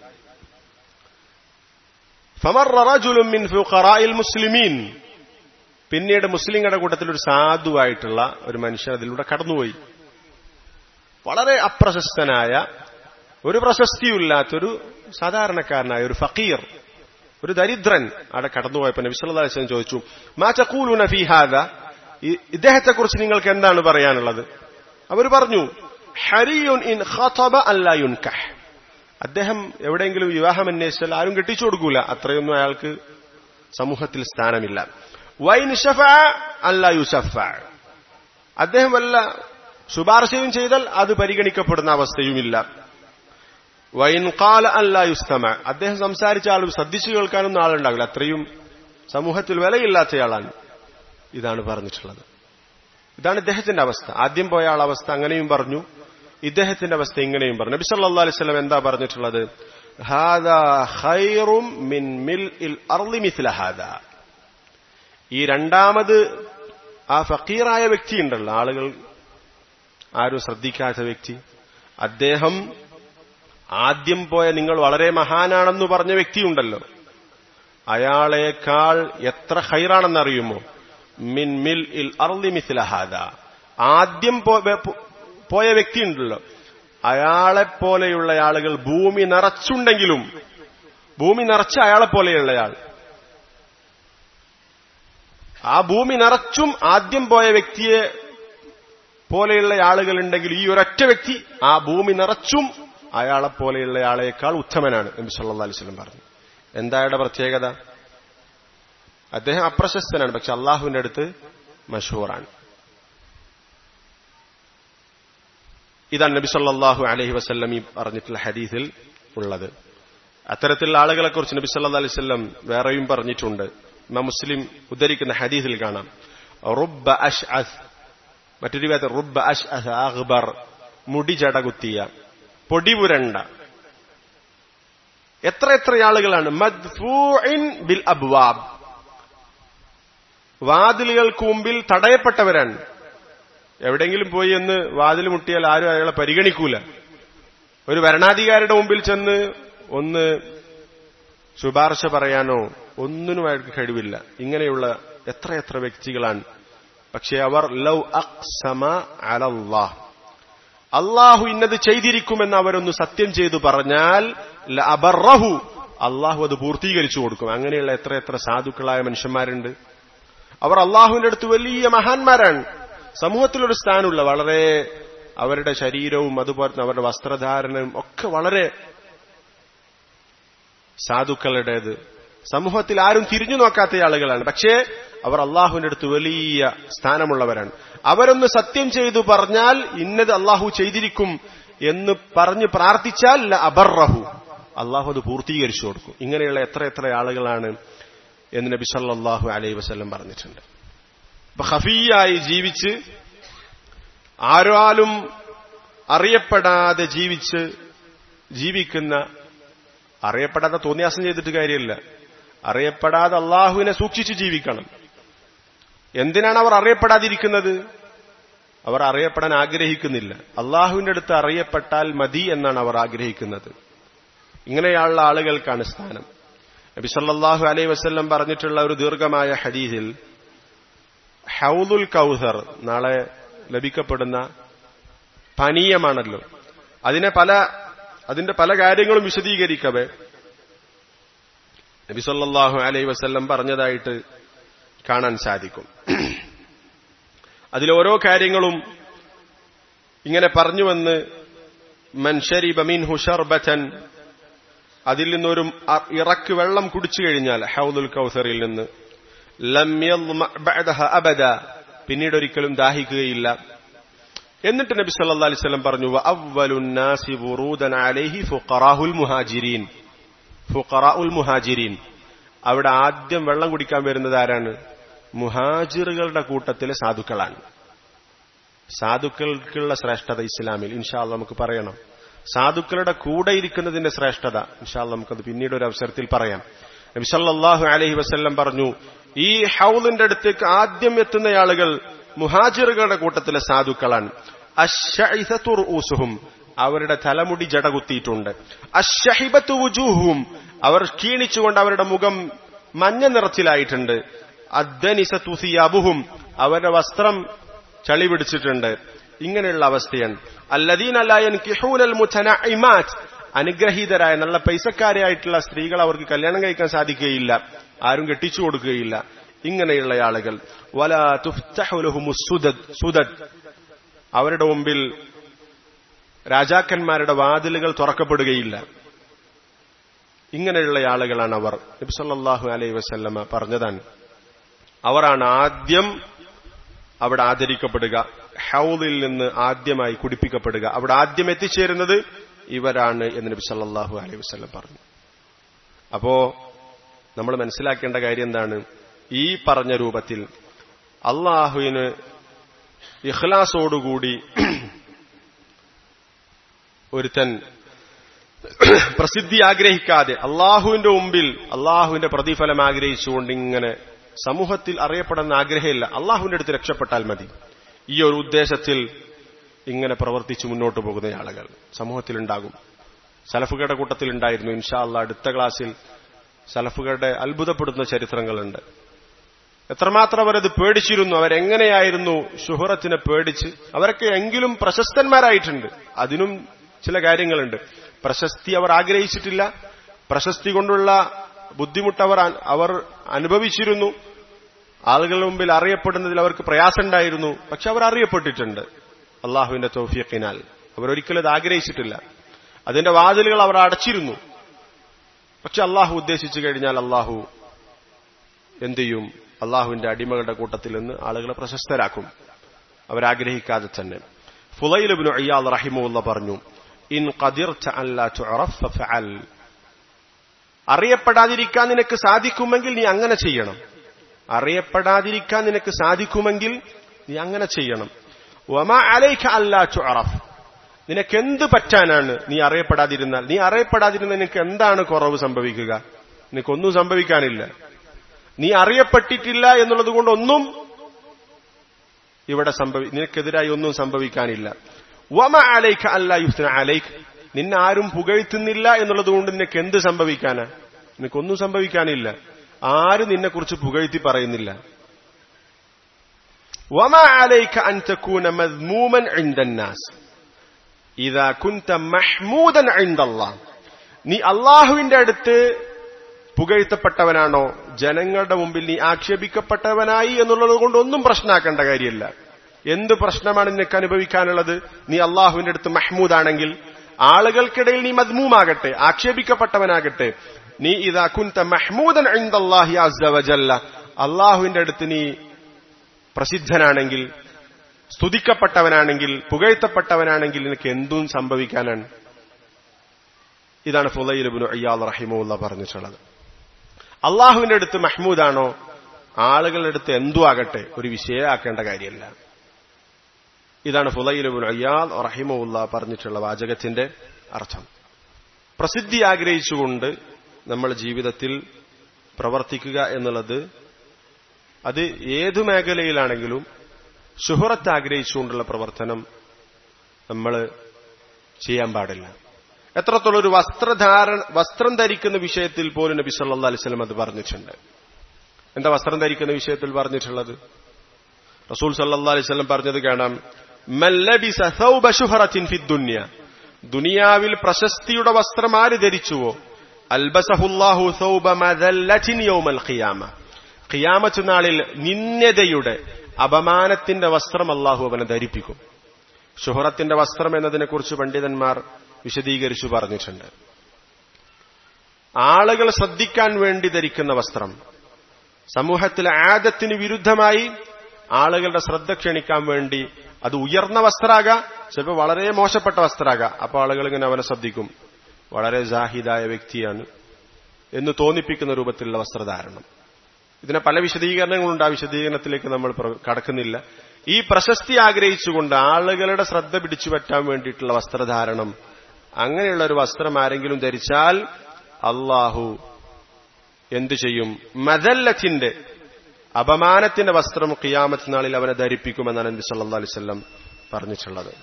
മുസ്ലിമീൻ പിന്നീട് മുസ്ലിങ്ങളുടെ കൂട്ടത്തിൽ ഒരു സാധുവായിട്ടുള്ള ഒരു മനുഷ്യൻ അതിലൂടെ കടന്നുപോയി വളരെ അപ്രശസ്തനായ ഒരു പ്രശസ്തിയില്ലാത്തൊരു സാധാരണക്കാരനായ ഒരു ഫക്കീർ ഒരു ദരിദ്രൻ അവിടെ കടന്നുപോയപ്പോ നബി സല്ലല്ലാഹു അലൈഹി വസല്ലം ചോദിച്ചു മാ തഖൂലുന ഫീ ഹാദ ഇദ്ദേഹത്തെക്കുറിച്ച് നിങ്ങൾക്ക് എന്താണ് പറയാനുള്ളത് അവർ പറഞ്ഞു ഹരിയുൻ ഇൻ ഖതബ അല്ലാ യുൻകഹ് അദ്ദേഹം എവിടെയെങ്കിലും വിവാഹം അന്വേഷിച്ചാൽ ആരും കെട്ടിച്ചു കൊടുക്കൂല അത്രയൊന്നും അയാൾക്ക് സമൂഹത്തിൽ സ്ഥാനമില്ല വൈൻ ഷഫ അല്ലാ യുസഫ അദ്ദേഹം വല്ല ശുപാർശയും ചെയ്താൽ അത് പരിഗണിക്കപ്പെടുന്ന അവസ്ഥയുമില്ല വൈൻ കാല അല്ലാ യുസ്തമ അദ്ദേഹം സംസാരിച്ച ആൾ ശ്രദ്ധിച്ചു കേൾക്കാനൊന്നും ആളുണ്ടാവില്ല അത്രയും സമൂഹത്തിൽ വിലയില്ലാത്തയാളാണ് ഇതാണ് പറഞ്ഞിട്ടുള്ളത് ഇതാണ് ഇദ്ദേഹത്തിന്റെ അവസ്ഥ ആദ്യം പോയ ആൾ അവസ്ഥ അങ്ങനെയും പറഞ്ഞു ഇദ്ദേഹത്തിന്റെ അവസ്ഥ ഇങ്ങനെയും പറഞ്ഞു നബി സല്ലല്ലാഹു അലൈഹി വസല്ലം എന്താ പറഞ്ഞിട്ടുള്ളത് ഹാദാ ഖൈറും മിൻ മിൽഇൽ അർളി മിസ്ല ഹാദാ ഈ രണ്ടാമത് ആ ഫക്കീറായ വ്യക്തി ഉണ്ടല്ലോ ആളുകൾ ആരും ശ്രദ്ധിക്കാത്ത വ്യക്തി അദ്ദേഹം ആദ്യം പോയ നിങ്ങൾ വളരെ മഹാനാണെന്ന് പറഞ്ഞ വ്യക്തിയുണ്ടല്ലോ അയാളേക്കാൾ എത്ര ഹൈറാണെന്നറിയുമോ മിൻ മിൽ ഇൽ അർലി മിസ്ലഹാദ ആദ്യം പോയ വ്യക്തിയുണ്ടല്ലോ അയാളെപ്പോലെയുള്ള ആളുകൾ ഭൂമി നിറച്ചുണ്ടെങ്കിലും ഭൂമി നിറച്ച അയാളെപ്പോലെയുള്ളയാൾ ആ ഭൂമി നിറച്ചും ആദ്യം പോയ വ്യക്തിയെ പോലെയുള്ള ആളുകൾ ഉണ്ടെങ്കിൽ ഈ ഒരൊറ്റ വ്യക്തി ആ ഭൂമി നിറച്ചും അയാളെ പോലെയുള്ള ആളേക്കാൾ ഉത്തമനാണ് നബി സല്ലല്ലാഹു അലൈഹി വസല്ലം പറഞ്ഞു എന്താ അയാളുടെ പ്രത്യേകത അദ്ദേഹം അപ്രശസ്തനാണ് പക്ഷെ അള്ളാഹുവിന്റെ അടുത്ത് മഷൂറാണ് ഇതാണ് നബി സല്ലല്ലാഹു അലൈഹി വസല്ലം ഈ പറഞ്ഞിട്ടുള്ള ഹദീസിൽ ഉള്ളത് അത്തരത്തിലുള്ള ആളുകളെ കുറിച്ച് നബി സല്ലല്ലാഹു അലൈഹി വസല്ലം വേറെയും പറഞ്ഞിട്ടുണ്ട് ഇമാം മുസ്ലിം ഉദ്ധരിക്കുന്ന ഹദീസിൽ കാണാം റുബ്ബ അഷ്അസ് മറ്റൊരു വേദ റുബ്ബ അഷ്അസ് അഖ്ബർ മുടി ചടകുത്തിയ പൊടിപുരണ്ട എത്ര എത്ര ആളുകളാണ് മദ്ഫൂഇൻ ബിൽ അബ്വാബ് വാതിലുകൾക്ക് മുമ്പിൽ തടയപ്പെട്ടവരാണ് എവിടെയെങ്കിലും പോയി എന്ന് വാതിൽ മുട്ടിയാൽ ആരും അയാളെ പരിഗണിക്കൂല ഒരു ഭരണാധികാരിയുടെ മുമ്പിൽ ചെന്ന് ഒന്ന് ശുപാർശ പറയാനോ ഒന്നിനും അയാൾക്ക് കഴിവില്ല ഇങ്ങനെയുള്ള എത്ര എത്ര വ്യക്തികളാണ് പക്ഷെ അവർ ലൗ അക്സമ അലല്ലാഹ് അള്ളാഹു ഇന്നത് ചെയ്തിരിക്കുമെന്ന് അവരൊന്ന് സത്യം ചെയ്തു പറഞ്ഞാൽ അബറഹു അള്ളാഹു അത് പൂർത്തീകരിച്ചു കൊടുക്കും അങ്ങനെയുള്ള എത്ര എത്ര സാധുക്കളായ മനുഷ്യന്മാരുണ്ട് അവർ അള്ളാഹുവിന്റെ അടുത്ത് വലിയ മഹാന്മാരാണ് സമൂഹത്തിലൊരു സ്ഥാനമുള്ള വളരെ അവരുടെ ശരീരവും അതുപോലെ അവരുടെ വസ്ത്രധാരണവും ഒക്കെ വളരെ സാധുക്കളുടേത് സമൂഹത്തിൽ ആരും തിരിഞ്ഞു നോക്കാത്ത ആളുകളാണ് പക്ഷേ അവർ അള്ളാഹുവിന്റെ അടുത്ത് വലിയ സ്ഥാനമുള്ളവരാണ് അവരൊന്ന് സത്യം ചെയ്തു പറഞ്ഞാൽ ഇന്നത് അള്ളാഹു ചെയ്തിരിക്കും എന്ന് പറഞ്ഞ് പ്രാർത്ഥിച്ചാൽ അബർറഹു അള്ളാഹു അത് പൂർത്തീകരിച്ചു കൊടുക്കും ഇങ്ങനെയുള്ള എത്ര എത്ര ആളുകളാണ് എന്ന് നബി സല്ലാഹു അലൈഹി വസ്ല്ലം പറഞ്ഞിട്ടുണ്ട് അപ്പൊ ഹഫീയായി ജീവിച്ച് ആരാലും അറിയപ്പെടാതെ ജീവിച്ച് ജീവിക്കുന്ന അറിയപ്പെടാതെ തോന്നിയാസം ചെയ്തിട്ട് കാര്യമില്ല അറിയപ്പെടാതെ അള്ളാഹുവിനെ സൂക്ഷിച്ച് ജീവിക്കണം എന്തിനാണ് അവർ അറിയപ്പെടാതിരിക്കുന്നത് അവർ അറിയപ്പെടാൻ ആഗ്രഹിക്കുന്നില്ല അള്ളാഹുവിന്റെ അടുത്ത് അറിയപ്പെട്ടാൽ മതി എന്നാണ് അവർ ആഗ്രഹിക്കുന്നത് ഇങ്ങനെയുള്ള ആളുകൾക്കാണ് സ്ഥാനം നബി സല്ലാഹു അലൈഹി വസ്ല്ലം പറഞ്ഞിട്ടുള്ള ഒരു ദീർഘമായ ഹദീസിൽ ഹൗദുൽ കൗസർ നാളെ ലഭിക്കപ്പെടുന്ന പാനീയമാണല്ലോ അതിനെ പല അതിന്റെ പല കാര്യങ്ങളും വിശദീകരിക്കവേ നബി സല്ലാഹു അലൈഹി വസ്ല്ലം പറഞ്ഞതായിട്ട് കാണാൻ സാധിക്കും അതിലോരോ കാര്യങ്ങളും ഇങ്ങനെ പറഞ്ഞുവന്ന് മൻഷരി ബമീൻ ഹുഷർബൻ അതിൽ നിന്നൊരു ഇറക്ക് വെള്ളം കുടിച്ചു കഴിഞ്ഞാൽ ഹൗദുൽ കൗസറിൽ നിന്ന് അബദ പിന്നീട് ഒരിക്കലും ദാഹിക്കുകയില്ല എന്നിട്ട് നബി സല്ലാ അലിസ്ലം പറഞ്ഞു അവലുന്നാസി അലൈഹി ഫുഖറാഹുൽ മുഹാജിരീൻ ഫുഖറാഉൽ മുഹാജിരീൻ അവിടെ ആദ്യം വെള്ളം കുടിക്കാൻ വരുന്നത് ആരാണ് മുഹാജിറുകളുടെ കൂട്ടത്തിലെ സാധുക്കളാണ് സാധുക്കൾക്കുള്ള ശ്രേഷ്ഠത ഇസ്ലാമിൽ ഇൻഷാല്ല നമുക്ക് പറയണം സാധുക്കളുടെ കൂടെ ഇരിക്കുന്നതിന്റെ ശ്രേഷ്ഠത ഇൻഷാല്ല നമുക്കത് പിന്നീട് ഒരു അവസരത്തിൽ പറയാം നബിസല്ലാഹു അലഹി വസ്ല്ലം പറഞ്ഞു ഈ ഹൗലിന്റെ അടുത്തേക്ക് ആദ്യം എത്തുന്ന ആളുകൾ മുഹാജിറുകളുടെ കൂട്ടത്തിലെ സാധുക്കളാണ് അഷുഹും അവരുടെ തലമുടി ജടകുത്തിയിട്ടുണ്ട് അഷഹിബത്തു വുജൂഹും അവർ ക്ഷീണിച്ചുകൊണ്ട് അവരുടെ മുഖം മഞ്ഞ നിറച്ചിലായിട്ടുണ്ട് അദ്ദനിസത്തുസിയാബുഹും അവരുടെ വസ്ത്രം ചളി പിടിച്ചിട്ടുണ്ട് ഇങ്ങനെയുള്ള അവസ്ഥയാണ് അല്ലദീനല്ലായൻ കിഹൂനൽ മുത്തനഇമാറ്റ് അനുഗ്രഹീതരായ നല്ല പൈസക്കാരായിട്ടുള്ള സ്ത്രീകൾ അവർക്ക് കല്യാണം കഴിക്കാൻ സാധിക്കുകയില്ല ആരും കെട്ടിച്ചു കൊടുക്കുകയില്ല ഇങ്ങനെയുള്ള ആളുകൾ വല തുഫ്തഹുലഹുമുസുദദ് സുദദ് അവരുടെ മുമ്പിൽ രാജാക്കന്മാരുടെ വാതിലുകൾ തുറക്കപ്പെടുകയില്ല ഇങ്ങനെയുള്ള ആളുകളാണ് അവർ നബ്സല്ലാഹു അലൈ വസല്ലമ പറഞ്ഞതാണ് അവരാണ് ആദ്യം അവിടെ ആദരിക്കപ്പെടുക ഹൗലിൽ നിന്ന് ആദ്യമായി കുടിപ്പിക്കപ്പെടുക അവിടെ ആദ്യം എത്തിച്ചേരുന്നത് ഇവരാണ് എന്ന് നബി സല്ലാഹു അലൈഹി വസ്ലം പറഞ്ഞു അപ്പോ നമ്മൾ മനസ്സിലാക്കേണ്ട കാര്യം എന്താണ് ഈ പറഞ്ഞ രൂപത്തിൽ അള്ളാഹുവിന് ഇഖ്ലാസോടുകൂടി ഒരുത്തൻ പ്രസിദ്ധി ആഗ്രഹിക്കാതെ അള്ളാഹുവിന്റെ മുമ്പിൽ അള്ളാഹുവിന്റെ പ്രതിഫലം ആഗ്രഹിച്ചുകൊണ്ട് ഇങ്ങനെ സമൂഹത്തിൽ അറിയപ്പെടുന്ന ആഗ്രഹമില്ല അള്ളാഹുവിന്റെ അടുത്ത് രക്ഷപ്പെട്ടാൽ മതി ഈ ഒരു ഉദ്ദേശത്തിൽ ഇങ്ങനെ പ്രവർത്തിച്ച് മുന്നോട്ട് പോകുന്ന ആളുകൾ സമൂഹത്തിലുണ്ടാകും സലഫുകളുടെ കൂട്ടത്തിൽ ഉണ്ടായിരുന്നു ഇൻഷാ അല്ല അടുത്ത ക്ലാസ്സിൽ സലഫുകളുടെ അത്ഭുതപ്പെടുന്ന ചരിത്രങ്ങളുണ്ട് എത്രമാത്രം അവരത് പേടിച്ചിരുന്നു അവരെങ്ങനെയായിരുന്നു ഷുഹറത്തിനെ പേടിച്ച് അവരൊക്കെ എങ്കിലും പ്രശസ്തന്മാരായിട്ടുണ്ട് അതിനും ചില കാര്യങ്ങളുണ്ട് പ്രശസ്തി അവർ ആഗ്രഹിച്ചിട്ടില്ല പ്രശസ്തി കൊണ്ടുള്ള ബുദ്ധിമുട്ട് അവർ അവർ അനുഭവിച്ചിരുന്നു ആളുകളുടെ മുമ്പിൽ അറിയപ്പെടുന്നതിൽ അവർക്ക് പ്രയാസമുണ്ടായിരുന്നു പക്ഷെ അവർ അറിയപ്പെട്ടിട്ടുണ്ട് അള്ളാഹുവിന്റെ തോഫിയക്കിനാൽ അവരൊരിക്കലും അത് ആഗ്രഹിച്ചിട്ടില്ല അതിന്റെ വാതിലുകൾ അവർ അടച്ചിരുന്നു പക്ഷെ അള്ളാഹു ഉദ്ദേശിച്ചു കഴിഞ്ഞാൽ അള്ളാഹു എന്ത് ചെയ്യും അള്ളാഹുവിന്റെ അടിമകളുടെ കൂട്ടത്തിൽ നിന്ന് ആളുകളെ പ്രശസ്തരാക്കും അവരാഗ്രഹിക്കാതെ തന്നെ ഫുലൈലുബിന് അയ്യാൽ റഹിമുള്ള പറഞ്ഞു ഇൻ ഖദിർത അല്ലാ തുഅറഫ് ഫഅൽ അറിയപ്പെടാതിരിക്കാൻ നിനക്ക് സാധിക്കുമെങ്കിൽ നീ അങ്ങനെ ചെയ്യണം അറിയപ്പെടാതിരിക്കാൻ നിനക്ക് സാധിക്കുമെങ്കിൽ നീ അങ്ങനെ ചെയ്യണം വമ അലൈക അല്ലാ തുഅറഫ് നിനക്ക് എന്ത് പറ്റാനാണ് നീ അറിയപ്പെടാതിരുന്നാൽ നീ അറിയപ്പെടാതിരുന്ന നിനക്ക് എന്താണ് കുറവ് സംഭവിക്കുക നിനക്കൊന്നും സംഭവിക്കാനില്ല നീ അറിയപ്പെട്ടിട്ടില്ല എന്നുള്ളത് കൊണ്ടൊന്നും ഇവിടെ സംഭവി നിനക്കെതിരായി ഒന്നും സംഭവിക്കാനില്ല വമ അലൈഖ അല്ല യുസ്ന അലൈഖ് നിന്നെ ആരും പുകഴ്ത്തുന്നില്ല എന്നുള്ളത് കൊണ്ട് നിനക്ക് എന്ത് സംഭവിക്കാനാ നിനക്കൊന്നും സംഭവിക്കാനില്ല ആരും നിന്നെക്കുറിച്ച് പുകഴ്ത്തി പറയുന്നില്ല വമ അലൈഖ അൻ തകൂന മദ്മൂമൻ ഇൻദന്നാസ് ഇതാ കുന്ത മഹ്മൂദൻ ഇൻദല്ലാഹ് നീ അള്ളാഹുവിന്റെ അടുത്ത് പുകഴ്ത്തപ്പെട്ടവനാണോ ജനങ്ങളുടെ മുമ്പിൽ നീ ആക്ഷേപിക്കപ്പെട്ടവനായി എന്നുള്ളത് കൊണ്ട് ഒന്നും പ്രശ്നമാക്കേണ്ട കാര്യമില്ല എന്ത് പ്രശ്നമാണ് നിനക്ക് അനുഭവിക്കാനുള്ളത് നീ അള്ളാഹുവിന്റെ അടുത്ത് മഹ്മൂദാണെങ്കിൽ ആളുകൾക്കിടയിൽ നീ മദ്മൂമാകട്ടെ ആക്ഷേപിക്കപ്പെട്ടവനാകട്ടെ നീ ഇതാ കുന്ത മഹ്മൂദൻ അള്ളാഹി അസവജല്ല അള്ളാഹുവിന്റെ അടുത്ത് നീ പ്രസിദ്ധനാണെങ്കിൽ സ്തുതിക്കപ്പെട്ടവനാണെങ്കിൽ പുകഴ്ത്തപ്പെട്ടവനാണെങ്കിൽ നിനക്ക് എന്തും സംഭവിക്കാനാണ് ഇതാണ് ഫുലൈലുബിന് അയ്യാൽ റഹിമുള്ള പറഞ്ഞിട്ടുള്ളത് അള്ളാഹുവിന്റെ അടുത്ത് മഹ്മൂദാണോ ആളുകളുടെ അടുത്ത് എന്തു ആകട്ടെ ഒരു വിഷയമാക്കേണ്ട കാര്യമല്ല ഇതാണ് ഫുലൈലുബിൻ അയ്യാൽ റഹിമുള്ള പറഞ്ഞിട്ടുള്ള വാചകത്തിന്റെ അർത്ഥം പ്രസിദ്ധി ആഗ്രഹിച്ചുകൊണ്ട് നമ്മൾ ജീവിതത്തിൽ പ്രവർത്തിക്കുക എന്നുള്ളത് അത് ഏതു മേഖലയിലാണെങ്കിലും ശുഹറത്ത് ആഗ്രഹിച്ചുകൊണ്ടുള്ള പ്രവർത്തനം നമ്മൾ ചെയ്യാൻ പാടില്ല എത്രത്തോളം ഒരു വസ്ത്രധാരണ വസ്ത്രം ധരിക്കുന്ന വിഷയത്തിൽ പോലും നബി സല്ലാ അലിസ്ലം അത് പറഞ്ഞിട്ടുണ്ട് എന്താ വസ്ത്രം ധരിക്കുന്ന വിഷയത്തിൽ പറഞ്ഞിട്ടുള്ളത് റസൂൽ സല്ലാ അലിസ്ലം പറഞ്ഞത് കാണാം ദുനിയാവിൽ പ്രശസ്തിയുടെ വസ്ത്രം ആര് ധരിച്ചുവോ അൽബസഹുല്ലാഹു ഖിയാമത്ത് നാളിൽ നിന്യതയുടെ അപമാനത്തിന്റെ വസ്ത്രം അള്ളാഹു അവനെ ധരിപ്പിക്കും ഷുഹറത്തിന്റെ വസ്ത്രം എന്നതിനെക്കുറിച്ച് പണ്ഡിതന്മാർ വിശദീകരിച്ചു പറഞ്ഞിട്ടുണ്ട് ആളുകൾ ശ്രദ്ധിക്കാൻ വേണ്ടി ധരിക്കുന്ന വസ്ത്രം സമൂഹത്തിലെ ആദത്തിന് വിരുദ്ധമായി ആളുകളുടെ ശ്രദ്ധ ക്ഷണിക്കാൻ വേണ്ടി അത് ഉയർന്ന വസ്ത്രാകാം ചിലപ്പോൾ വളരെ മോശപ്പെട്ട വസ്ത്രാകാം അപ്പോൾ ആളുകൾ ഇങ്ങനെ അവനെ ശ്രദ്ധിക്കും വളരെ ജാഹിദായ വ്യക്തിയാണ് എന്ന് തോന്നിപ്പിക്കുന്ന രൂപത്തിലുള്ള വസ്ത്രധാരണം ഇതിനെ പല വിശദീകരണങ്ങളുണ്ട് ആ വിശദീകരണത്തിലേക്ക് നമ്മൾ കടക്കുന്നില്ല ഈ പ്രശസ്തി ആഗ്രഹിച്ചുകൊണ്ട് ആളുകളുടെ ശ്രദ്ധ പിടിച്ചു പറ്റാൻ വേണ്ടിയിട്ടുള്ള വസ്ത്രധാരണം അങ്ങനെയുള്ള ഒരു വസ്ത്രം ആരെങ്കിലും ധരിച്ചാൽ അള്ളാഹു എന്തു ചെയ്യും മദല്ലത്തിന്റെ അപമാനത്തിന്റെ വസ്ത്രം ഖിയാമത്ത് നാളിൽ അവനെ ധരിപ്പിക്കുമെന്നാണ് നബി സല്ലാ അലിസ്വല്ലം പറഞ്ഞിട്ടുള്ളത്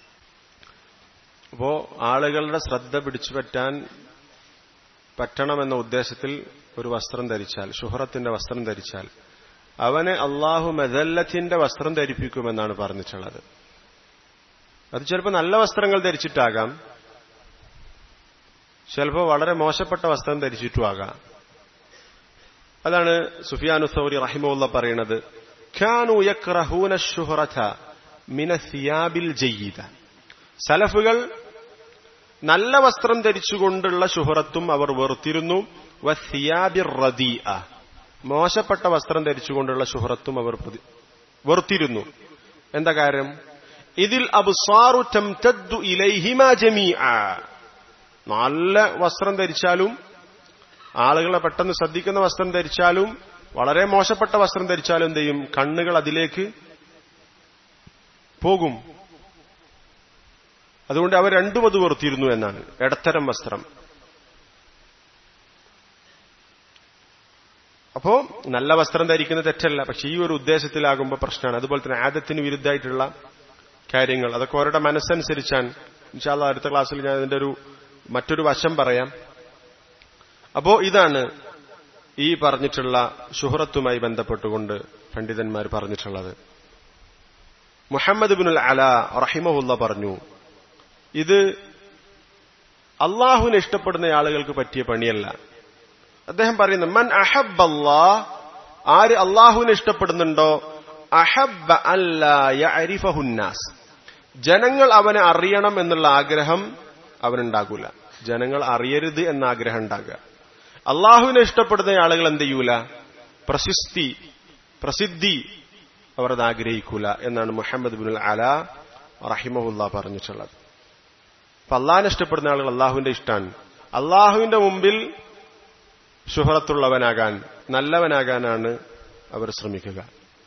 അപ്പോ ആളുകളുടെ ശ്രദ്ധ പിടിച്ചു പറ്റാൻ പറ്റണമെന്ന ഉദ്ദേശത്തിൽ ഒരു വസ്ത്രം ധരിച്ചാൽ ഷുഹറത്തിന്റെ വസ്ത്രം ധരിച്ചാൽ അവന് അള്ളാഹു മെദല്ലത്തിന്റെ വസ്ത്രം ധരിപ്പിക്കുമെന്നാണ് പറഞ്ഞിട്ടുള്ളത് അത് ചിലപ്പോൾ നല്ല വസ്ത്രങ്ങൾ ധരിച്ചിട്ടാകാം ചിലപ്പോൾ വളരെ മോശപ്പെട്ട വസ്ത്രം ധരിച്ചിട്ടുമാകാം അതാണ് സുഫിയാനു സൗരി റഹിമുള്ള പറയുന്നത് ഖാനു യക്റഹൂന ഷുഹറത മിന സിയാബിൽ ജയ്യിദ സലഫുകൾ നല്ല വസ്ത്രം ധരിച്ചുകൊണ്ടുള്ള ശുഹറത്തും അവർ വെറുത്തിരുന്നു വസിയാബിർ റദീഅ മോശപ്പെട്ട വസ്ത്രം ധരിച്ചുകൊണ്ടുള്ള ശുഹറത്തും അവർ പ്രതി- വെറുത്തിരുന്നു എന്താ കാര്യം ഇതിൽ അബ്സാറു തംതദ്ദു ഇലൈഹിമ ജമീഅ നല്ല വസ്ത്രം ധരിച്ചാലും ആളുകളെ പെട്ടെന്ന് ശ്രദ്ധിക്കുന്ന വസ്ത്രം ധരിച്ചാലും വളരെ മോശപ്പെട്ട വസ്ത്രം ധരിച്ചാലും എന്ത് ചെയ്യും കണ്ണുകൾ അതിലേക്ക് പോകും അതുകൊണ്ട് അവർ രണ്ടും അത് വെറുത്തിരുന്നു എന്നാണ് ഇടത്തരം വസ്ത്രം അപ്പോ നല്ല വസ്ത്രം ധരിക്കുന്നത് തെറ്റല്ല പക്ഷെ ഈ ഒരു ഉദ്ദേശത്തിലാകുമ്പോൾ പ്രശ്നമാണ് അതുപോലെ തന്നെ ആദത്തിന് വിരുദ്ധമായിട്ടുള്ള കാര്യങ്ങൾ അതൊക്കെ അവരുടെ മനസ്സനുസരിച്ചാണ് ഇൻഷാല്ല അടുത്ത ക്ലാസ്സിൽ ഞാൻ അതിന്റെ ഒരു മറ്റൊരു വശം പറയാം അപ്പോ ഇതാണ് ഈ പറഞ്ഞിട്ടുള്ള ശുഹറത്തുമായി ബന്ധപ്പെട്ടുകൊണ്ട് പണ്ഡിതന്മാർ പറഞ്ഞിട്ടുള്ളത് മുഹമ്മദ് ബിനുൽ അല റഹിമഹുല്ല പറഞ്ഞു ഇത് അള്ളാഹുവിനെ ഇഷ്ടപ്പെടുന്ന ആളുകൾക്ക് പറ്റിയ പണിയല്ല അദ്ദേഹം പറയുന്നു മൻ അഹബ് അല്ലാ ആര് അള്ളാഹുവിനെ ഇഷ്ടപ്പെടുന്നുണ്ടോ അഹബ അല്ലാരിഫഹുന്നാസ് ജനങ്ങൾ അവനെ അറിയണം എന്നുള്ള ആഗ്രഹം അവനുണ്ടാകൂല ജനങ്ങൾ അറിയരുത് എന്ന ആഗ്രഹം ഉണ്ടാകുക അള്ളാഹുവിനെ ഇഷ്ടപ്പെടുന്ന ആളുകൾ എന്ത് ചെയ്യൂല പ്രശസ്തി പ്രസിദ്ധി അവർ അത് ആഗ്രഹിക്കൂല എന്നാണ് മുഹമ്മദ് ബിൻ അല റഹിമഹുല്ല പറഞ്ഞിട്ടുള്ളത് അപ്പൊ അള്ളാഹിനെ ഇഷ്ടപ്പെടുന്ന ആളുകൾ അള്ളാഹുവിന്റെ ഇഷ്ടമാണ് അള്ളാഹുവിന്റെ മുമ്പിൽ ശുഹറത്തുള്ളവനാകാൻ നല്ലവനാകാനാണ് അവർ ശ്രമിക്കുക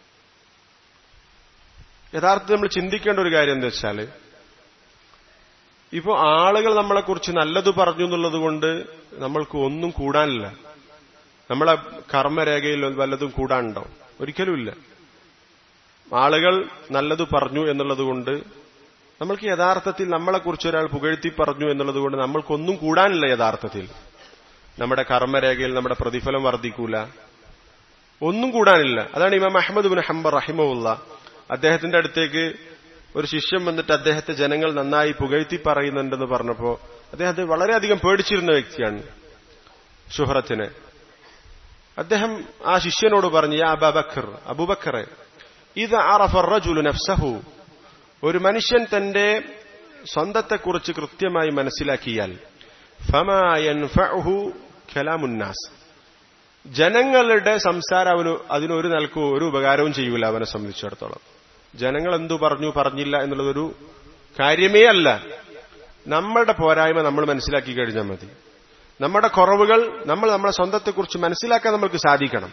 യഥാർത്ഥത്തിൽ നമ്മൾ ചിന്തിക്കേണ്ട ഒരു കാര്യം എന്താ വെച്ചാൽ ഇപ്പോ ആളുകൾ നമ്മളെക്കുറിച്ച് നല്ലത് പറഞ്ഞു എന്നുള്ളത് കൊണ്ട് നമ്മൾക്ക് ഒന്നും കൂടാനില്ല നമ്മളെ കർമ്മരേഖയിൽ വല്ലതും കൂടാനുണ്ടോ ഒരിക്കലുമില്ല ആളുകൾ നല്ലത് പറഞ്ഞു എന്നുള്ളത് കൊണ്ട് നമ്മൾക്ക് യഥാർത്ഥത്തിൽ നമ്മളെക്കുറിച്ച് ഒരാൾ പുകഴ്ത്തി പറഞ്ഞു എന്നുള്ളത് കൊണ്ട് നമ്മൾക്കൊന്നും കൂടാനില്ല യഥാർത്ഥത്തിൽ നമ്മുടെ കർമ്മരേഖയിൽ നമ്മുടെ പ്രതിഫലം വർദ്ധിക്കൂല ഒന്നും കൂടാനില്ല അതാണ് ഇമാം അഹമ്മദ് ബിൻ ഹംബർ റഹിമുള്ള അദ്ദേഹത്തിന്റെ അടുത്തേക്ക് ഒരു ശിഷ്യൻ വന്നിട്ട് അദ്ദേഹത്തെ ജനങ്ങൾ നന്നായി പുകഴ്ത്തി പറയുന്നുണ്ടെന്ന് പറഞ്ഞപ്പോ അദ്ദേഹത്തെ വളരെയധികം പേടിച്ചിരുന്ന വ്യക്തിയാണ് ഷുഹറത്തിന് അദ്ദേഹം ആ ശിഷ്യനോട് പറഞ്ഞു യാ അബാബക്കർ അബുബക്കറെ ഇത് ആറഫറജുലു നഫ്സഹു ഒരു മനുഷ്യൻ തന്റെ സ്വന്തത്തെക്കുറിച്ച് കൃത്യമായി മനസ്സിലാക്കിയാൽ ഫമായൻഫഹു ഖലാമുന്നാസ് ജനങ്ങളുടെ സംസാരം അവന് അതിനൊരു നിലക്കും ഒരു ഉപകാരവും ചെയ്യൂല അവനെ സംബന്ധിച്ചിടത്തോളം ജനങ്ങൾ എന്തു പറഞ്ഞു പറഞ്ഞില്ല എന്നുള്ളതൊരു കാര്യമേ അല്ല നമ്മളുടെ പോരായ്മ നമ്മൾ മനസ്സിലാക്കി കഴിഞ്ഞാൽ മതി നമ്മുടെ കുറവുകൾ നമ്മൾ നമ്മുടെ സ്വന്തത്തെക്കുറിച്ച് മനസ്സിലാക്കാൻ നമുക്ക് സാധിക്കണം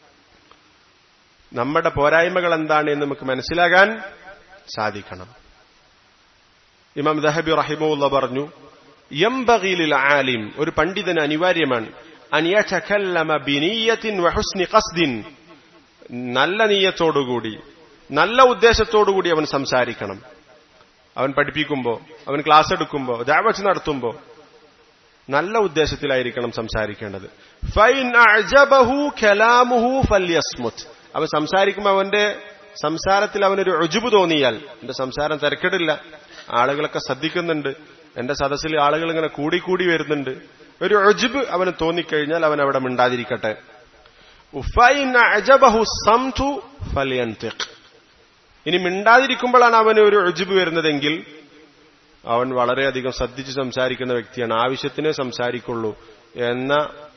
നമ്മുടെ പോരായ്മകൾ എന്താണ് എന്ന് നമുക്ക് മനസ്സിലാകാൻ സാധിക്കണം ഇമാം ദഹബി റഹിമുല്ല പറഞ്ഞു യംബഗീലിൽ ആലിം ഒരു പണ്ഡിതന് അനിവാര്യമാണ് അനിയചക്കല്ലമ ബിനീയത്തിൻ വഹുസ്നി ഖസ്ദിൻ നല്ല നീയത്തോടുകൂടി നല്ല ഉദ്ദേശത്തോടുകൂടി അവൻ സംസാരിക്കണം അവൻ പഠിപ്പിക്കുമ്പോ അവൻ ക്ലാസ് എടുക്കുമ്പോ ദാവച്ച് നടത്തുമ്പോ നല്ല ഉദ്ദേശത്തിലായിരിക്കണം സംസാരിക്കേണ്ടത് ഫൈൻ അഅജബഹു കലാമുഹു ഫല്യസ്മുത് അവൻ സംസാരിക്കുമ്പോൾ അവന്റെ സംസാരത്തിൽ അവനൊരു ഒജുബ് തോന്നിയാൽ എന്റെ സംസാരം തിരക്കിടില്ല ആളുകളൊക്കെ ശ്രദ്ധിക്കുന്നുണ്ട് എന്റെ സദസ്സിൽ ആളുകൾ ഇങ്ങനെ കൂടിക്കൂടി വരുന്നുണ്ട് ഒരു ഒജുബ് അവന് തോന്നിക്കഴിഞ്ഞാൽ അവൻ അവിടെ മിണ്ടാതിരിക്കട്ടെ ഉഫൈൻ അഅജബഹു സംതു ഫല്യൻതിഖ് ഇനി മിണ്ടാതിരിക്കുമ്പോഴാണ് അവന് ഒരു ഒജുബ് വരുന്നതെങ്കിൽ അവൻ വളരെയധികം ശ്രദ്ധിച്ച് സംസാരിക്കുന്ന വ്യക്തിയാണ് ആവശ്യത്തിനേ സംസാരിക്കുള്ളൂ എന്ന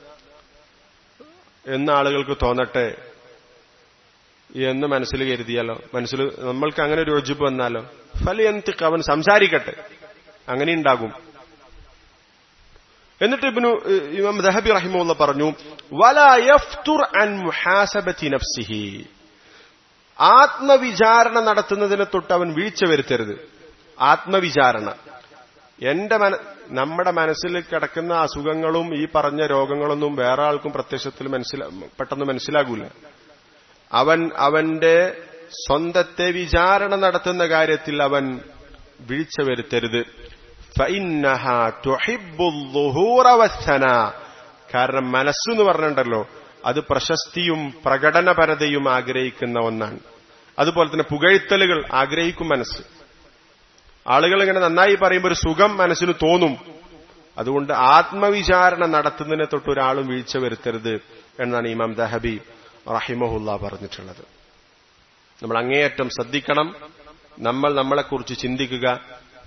എന്ന ആളുകൾക്ക് തോന്നട്ടെ എന്ന് മനസ്സിൽ കരുതിയാലോ മനസ്സിൽ നമ്മൾക്ക് അങ്ങനെ ഒരു ഒജുബ് വന്നാലോ ഫലിയന്തിക്ക് അവൻ സംസാരിക്കട്ടെ അങ്ങനെ ഉണ്ടാകും എന്നിട്ട് ഇബ്നു ഇമാം ദഹബി റഹിമുള്ള പറഞ്ഞു വലാ യഫ്തുർ അൻ മുഹാസബത്തി നഫ്സിഹി ആത്മവിചാരണ നടത്തുന്നതിനെ തൊട്ട് അവൻ വീഴ്ച വരുത്തരുത് ആത്മവിചാരണ എന്റെ മന നമ്മുടെ മനസ്സിൽ കിടക്കുന്ന അസുഖങ്ങളും ഈ പറഞ്ഞ രോഗങ്ങളൊന്നും വേറെ ആൾക്കും പ്രത്യക്ഷത്തിൽ മനസ്സിലാ പെട്ടെന്ന് മനസ്സിലാകൂല അവൻ അവന്റെ സ്വന്തത്തെ വിചാരണ നടത്തുന്ന കാര്യത്തിൽ അവൻ വീഴ്ച വരുത്തരുത് കാരണം മനസ്സെന്ന് പറഞ്ഞിട്ടുണ്ടല്ലോ അത് പ്രശസ്തിയും പ്രകടനപരതയും ആഗ്രഹിക്കുന്ന ഒന്നാണ് അതുപോലെ തന്നെ പുകഴ്ത്തലുകൾ ആഗ്രഹിക്കും മനസ്സ് ആളുകൾ ഇങ്ങനെ നന്നായി പറയുമ്പോൾ ഒരു സുഖം മനസ്സിന് തോന്നും അതുകൊണ്ട് ആത്മവിചാരണ നടത്തുന്നതിനെ തൊട്ട് ഒരാളും വീഴ്ച വരുത്തരുത് എന്നാണ് ഇമാം ദഹബി റഹിമഹുല്ല പറഞ്ഞിട്ടുള്ളത് നമ്മൾ അങ്ങേയറ്റം ശ്രദ്ധിക്കണം നമ്മൾ നമ്മളെക്കുറിച്ച് ചിന്തിക്കുക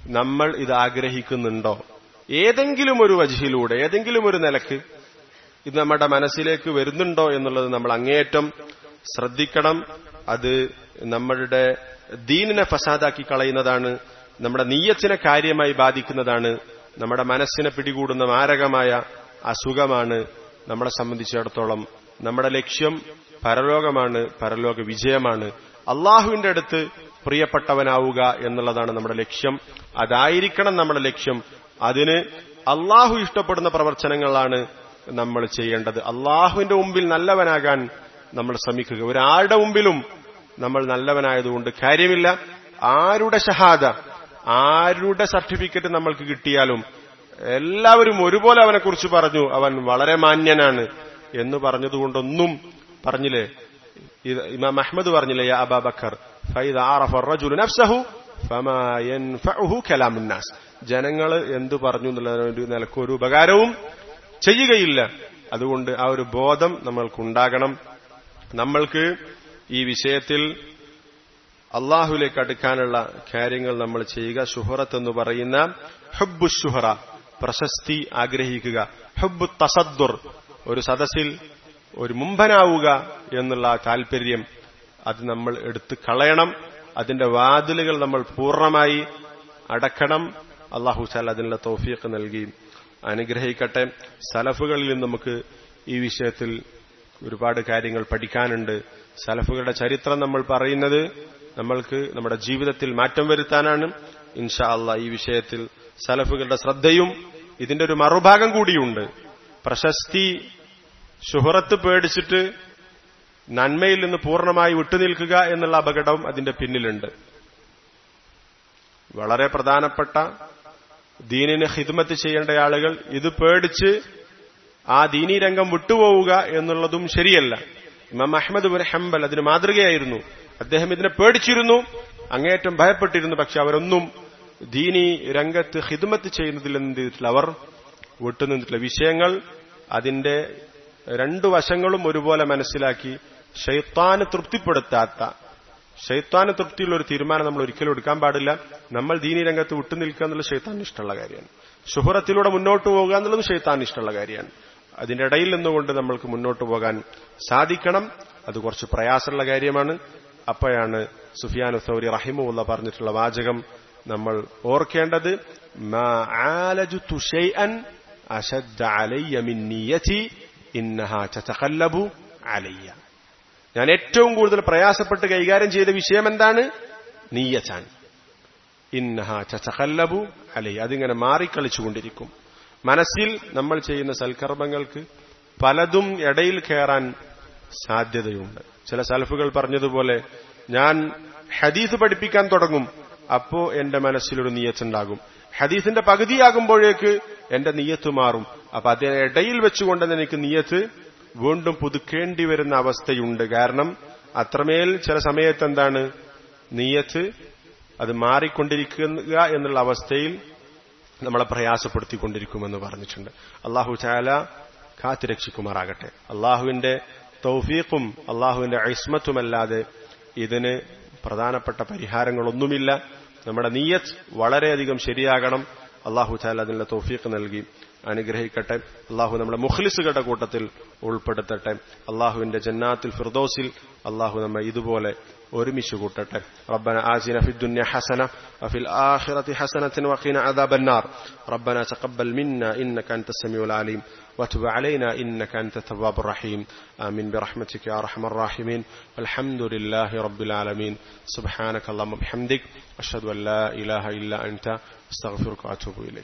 നമ്മൾ ഇത് ആഗ്രഹിക്കുന്നുണ്ടോ ഏതെങ്കിലും ഒരു വജിയിലൂടെ ഏതെങ്കിലും ഒരു നിലക്ക് ഇത് നമ്മുടെ മനസ്സിലേക്ക് വരുന്നുണ്ടോ എന്നുള്ളത് നമ്മൾ അങ്ങേയറ്റം ശ്രദ്ധിക്കണം അത് നമ്മളുടെ ദീനിനെ ഫസാദാക്കി കളയുന്നതാണ് നമ്മുടെ നീയത്തിനെ കാര്യമായി ബാധിക്കുന്നതാണ് നമ്മുടെ മനസ്സിനെ പിടികൂടുന്ന മാരകമായ അസുഖമാണ് നമ്മളെ സംബന്ധിച്ചിടത്തോളം നമ്മുടെ ലക്ഷ്യം പരലോകമാണ് പരലോക വിജയമാണ് അള്ളാഹുവിന്റെ അടുത്ത് പ്രിയപ്പെട്ടവനാവുക എന്നുള്ളതാണ് നമ്മുടെ ലക്ഷ്യം അതായിരിക്കണം നമ്മുടെ ലക്ഷ്യം അതിന് അള്ളാഹു ഇഷ്ടപ്പെടുന്ന പ്രവർത്തനങ്ങളാണ് നമ്മൾ ചെയ്യേണ്ടത് അള്ളാഹുവിന്റെ മുമ്പിൽ നല്ലവനാകാൻ നമ്മൾ ശ്രമിക്കുക ഒരാളുടെ മുമ്പിലും നമ്മൾ നല്ലവനായതുകൊണ്ട് കാര്യമില്ല ആരുടെ ഷഹാദ ആരുടെ സർട്ടിഫിക്കറ്റ് നമ്മൾക്ക് കിട്ടിയാലും എല്ലാവരും ഒരുപോലെ അവനെക്കുറിച്ച് പറഞ്ഞു അവൻ വളരെ മാന്യനാണ് എന്ന് പറഞ്ഞതുകൊണ്ടൊന്നും പറഞ്ഞില്ലേ ഇത് ഇമാം അഹമ്മദ് പറഞ്ഞില്ലേ യാ അബാ ബക്കർ ഫൈദ ആറഫ റജുലു നഫ്സഹു ഫമാ യൻഫഉഹു കലാമുൻ നാസ് ജനങ്ങൾ എന്തു പറഞ്ഞു എന്നുള്ള നിലക്ക് ഒരു ഉപകാരവും ചെയ്യുകയില്ല അതുകൊണ്ട് ആ ഒരു ബോധം നമ്മൾക്കുണ്ടാകണം നമ്മൾക്ക് ഈ വിഷയത്തിൽ അള്ളാഹുലേക്ക് അടുക്കാനുള്ള കാര്യങ്ങൾ നമ്മൾ ചെയ്യുക ഷുഹറത്ത് എന്ന് പറയുന്ന ഹബ്ബു ഷുഹറ പ്രശസ്തി ആഗ്രഹിക്കുക ഹബ്ബു തസദ്ദുർ ഒരു സദസ്സിൽ ഒരു മുമ്പനാവുക എന്നുള്ള താല്പര്യം അത് നമ്മൾ എടുത്തു കളയണം അതിന്റെ വാതിലുകൾ നമ്മൾ പൂർണ്ണമായി അടക്കണം അള്ളാഹു സാൽ അതിനുള്ള തോഫീക്ക് നൽകി അനുഗ്രഹിക്കട്ടെ സലഫുകളിൽ നമുക്ക് ഈ വിഷയത്തിൽ ഒരുപാട് കാര്യങ്ങൾ പഠിക്കാനുണ്ട് സലഫുകളുടെ ചരിത്രം നമ്മൾ പറയുന്നത് നമ്മൾക്ക് നമ്മുടെ ജീവിതത്തിൽ മാറ്റം വരുത്താനാണ് ഇൻഷാ അള്ളാഹ് ഈ വിഷയത്തിൽ സലഫുകളുടെ ശ്രദ്ധയും ഇതിന്റെ ഒരു മറുഭാഗം കൂടിയുണ്ട് പ്രശസ്തി ശുഹറത്ത് പേടിച്ചിട്ട് നന്മയിൽ നിന്ന് പൂർണ്ണമായി വിട്ടുനിൽക്കുക എന്നുള്ള അപകടവും അതിന്റെ പിന്നിലുണ്ട് വളരെ പ്രധാനപ്പെട്ട ദീനിന് ഹിദ്മത്ത് ചെയ്യേണ്ട ആളുകൾ ഇത് പേടിച്ച് ആ ദീനീ രംഗം വിട്ടുപോവുക എന്നുള്ളതും ശരിയല്ല ഇമാം അഹമ്മദ് ബുൻ ഹംബൽ അതിന് മാതൃകയായിരുന്നു അദ്ദേഹം ഇതിനെ പേടിച്ചിരുന്നു അങ്ങേയറ്റം ഭയപ്പെട്ടിരുന്നു പക്ഷെ അവരൊന്നും ദീനി രംഗത്ത് ഹിദ്മത്ത് ചെയ്യുന്നതിൽ എന്ത് ചെയ്തിട്ടില്ല അവർ വിട്ടുനിന്നിട്ടില്ല വിഷയങ്ങൾ അതിന്റെ രണ്ടു വശങ്ങളും ഒരുപോലെ മനസ്സിലാക്കി ഷെയ്ത്താന് തൃപ്തിപ്പെടുത്താത്ത ഷെയ്ത്താന് തൃപ്തിയുള്ള ഒരു തീരുമാനം നമ്മൾ ഒരിക്കലും എടുക്കാൻ പാടില്ല നമ്മൾ ദീനി രംഗത്ത് വിട്ടുനിൽക്കുക എന്നുള്ളത് ഷെയ്ത്താൻ ഇഷ്ടമുള്ള കാര്യമാണ് ശുഹറത്തിലൂടെ മുന്നോട്ട് പോകുക എന്നുള്ളത് ഷെയ്ത്താൻ ഇഷ്ടമുള്ള കാര്യമാണ് അതിന്റെ ഇടയിൽ നിന്നുകൊണ്ട് നമ്മൾക്ക് മുന്നോട്ട് പോകാൻ സാധിക്കണം അത് കുറച്ച് പ്രയാസമുള്ള കാര്യമാണ് അപ്പോഴാണ് സുഫിയാൻ സൗരി റഹിമുള്ള പറഞ്ഞിട്ടുള്ള വാചകം നമ്മൾ ഓർക്കേണ്ടത് അലയ്യ ഞാൻ ഏറ്റവും കൂടുതൽ പ്രയാസപ്പെട്ട് കൈകാര്യം ചെയ്ത വിഷയം എന്താണ് നീയച്ചാൻ ഇന്നഹ ചച്ചഖല്ലബു അലൈ അതിങ്ങനെ മാറിക്കളിച്ചുകൊണ്ടിരിക്കും മനസ്സിൽ നമ്മൾ ചെയ്യുന്ന സൽക്കർമ്മങ്ങൾക്ക് പലതും ഇടയിൽ കയറാൻ സാധ്യതയുണ്ട് ചില സൽഫുകൾ പറഞ്ഞതുപോലെ ഞാൻ ഹദീസ് പഠിപ്പിക്കാൻ തുടങ്ങും അപ്പോ എന്റെ മനസ്സിലൊരു നീയത്തുണ്ടാകും ഹദീസിന്റെ പകുതിയാകുമ്പോഴേക്ക് എന്റെ നീയത്ത് മാറും അപ്പൊ അതിനെ ഇടയിൽ വെച്ചുകൊണ്ട് എനിക്ക് നീയത്ത് വീണ്ടും പുതുക്കേണ്ടി വരുന്ന അവസ്ഥയുണ്ട് കാരണം അത്രമേൽ ചില സമയത്ത് എന്താണ് നീയത്ത് അത് മാറിക്കൊണ്ടിരിക്കുക എന്നുള്ള അവസ്ഥയിൽ നമ്മളെ പ്രയാസപ്പെടുത്തിക്കൊണ്ടിരിക്കുമെന്ന് പറഞ്ഞിട്ടുണ്ട് അള്ളാഹു ചാല കാത്തുരക്ഷിക്കുമാറാകട്ടെ അള്ളാഹുവിന്റെ തൗഫീഖും അള്ളാഹുവിന്റെ ഐസ്മത്തുമല്ലാതെ ഇതിന് പ്രധാനപ്പെട്ട പരിഹാരങ്ങളൊന്നുമില്ല നമ്മുടെ നീയത്ത് വളരെയധികം ശരിയാകണം അള്ളാഹു ചാല അതിനുള്ള തൗഫീഖ് നൽകി അനുഗ്രഹിക്കട്ടെ അള്ളാഹു നമ്മുടെ മുഖ്ലിസുകളുടെ കൂട്ടത്തിൽ ഉൾപ്പെടുത്തട്ടെ അള്ളാഹുവിന്റെ ജന്നാത്തിൽ ഫിർദോസിൽ അള്ളാഹു നമ്മെ ഇതുപോലെ ഒരുമിച്ച് കൂട്ടട്ടെ ربنا آتنا في الدنيا حسنة وفي الآخرة حسنة وقنا عذاب النار ربنا تقبل منا إنك أنت السميع العليم وتب علينا إنك أنت التواب الرحيم آمين برحمتك يا أرحم الراحمين والحمد لله رب العالمين سبحانك اللهم وبحمدك أشهد أن لا إله إلا أنت أستغفرك وأتوب إليك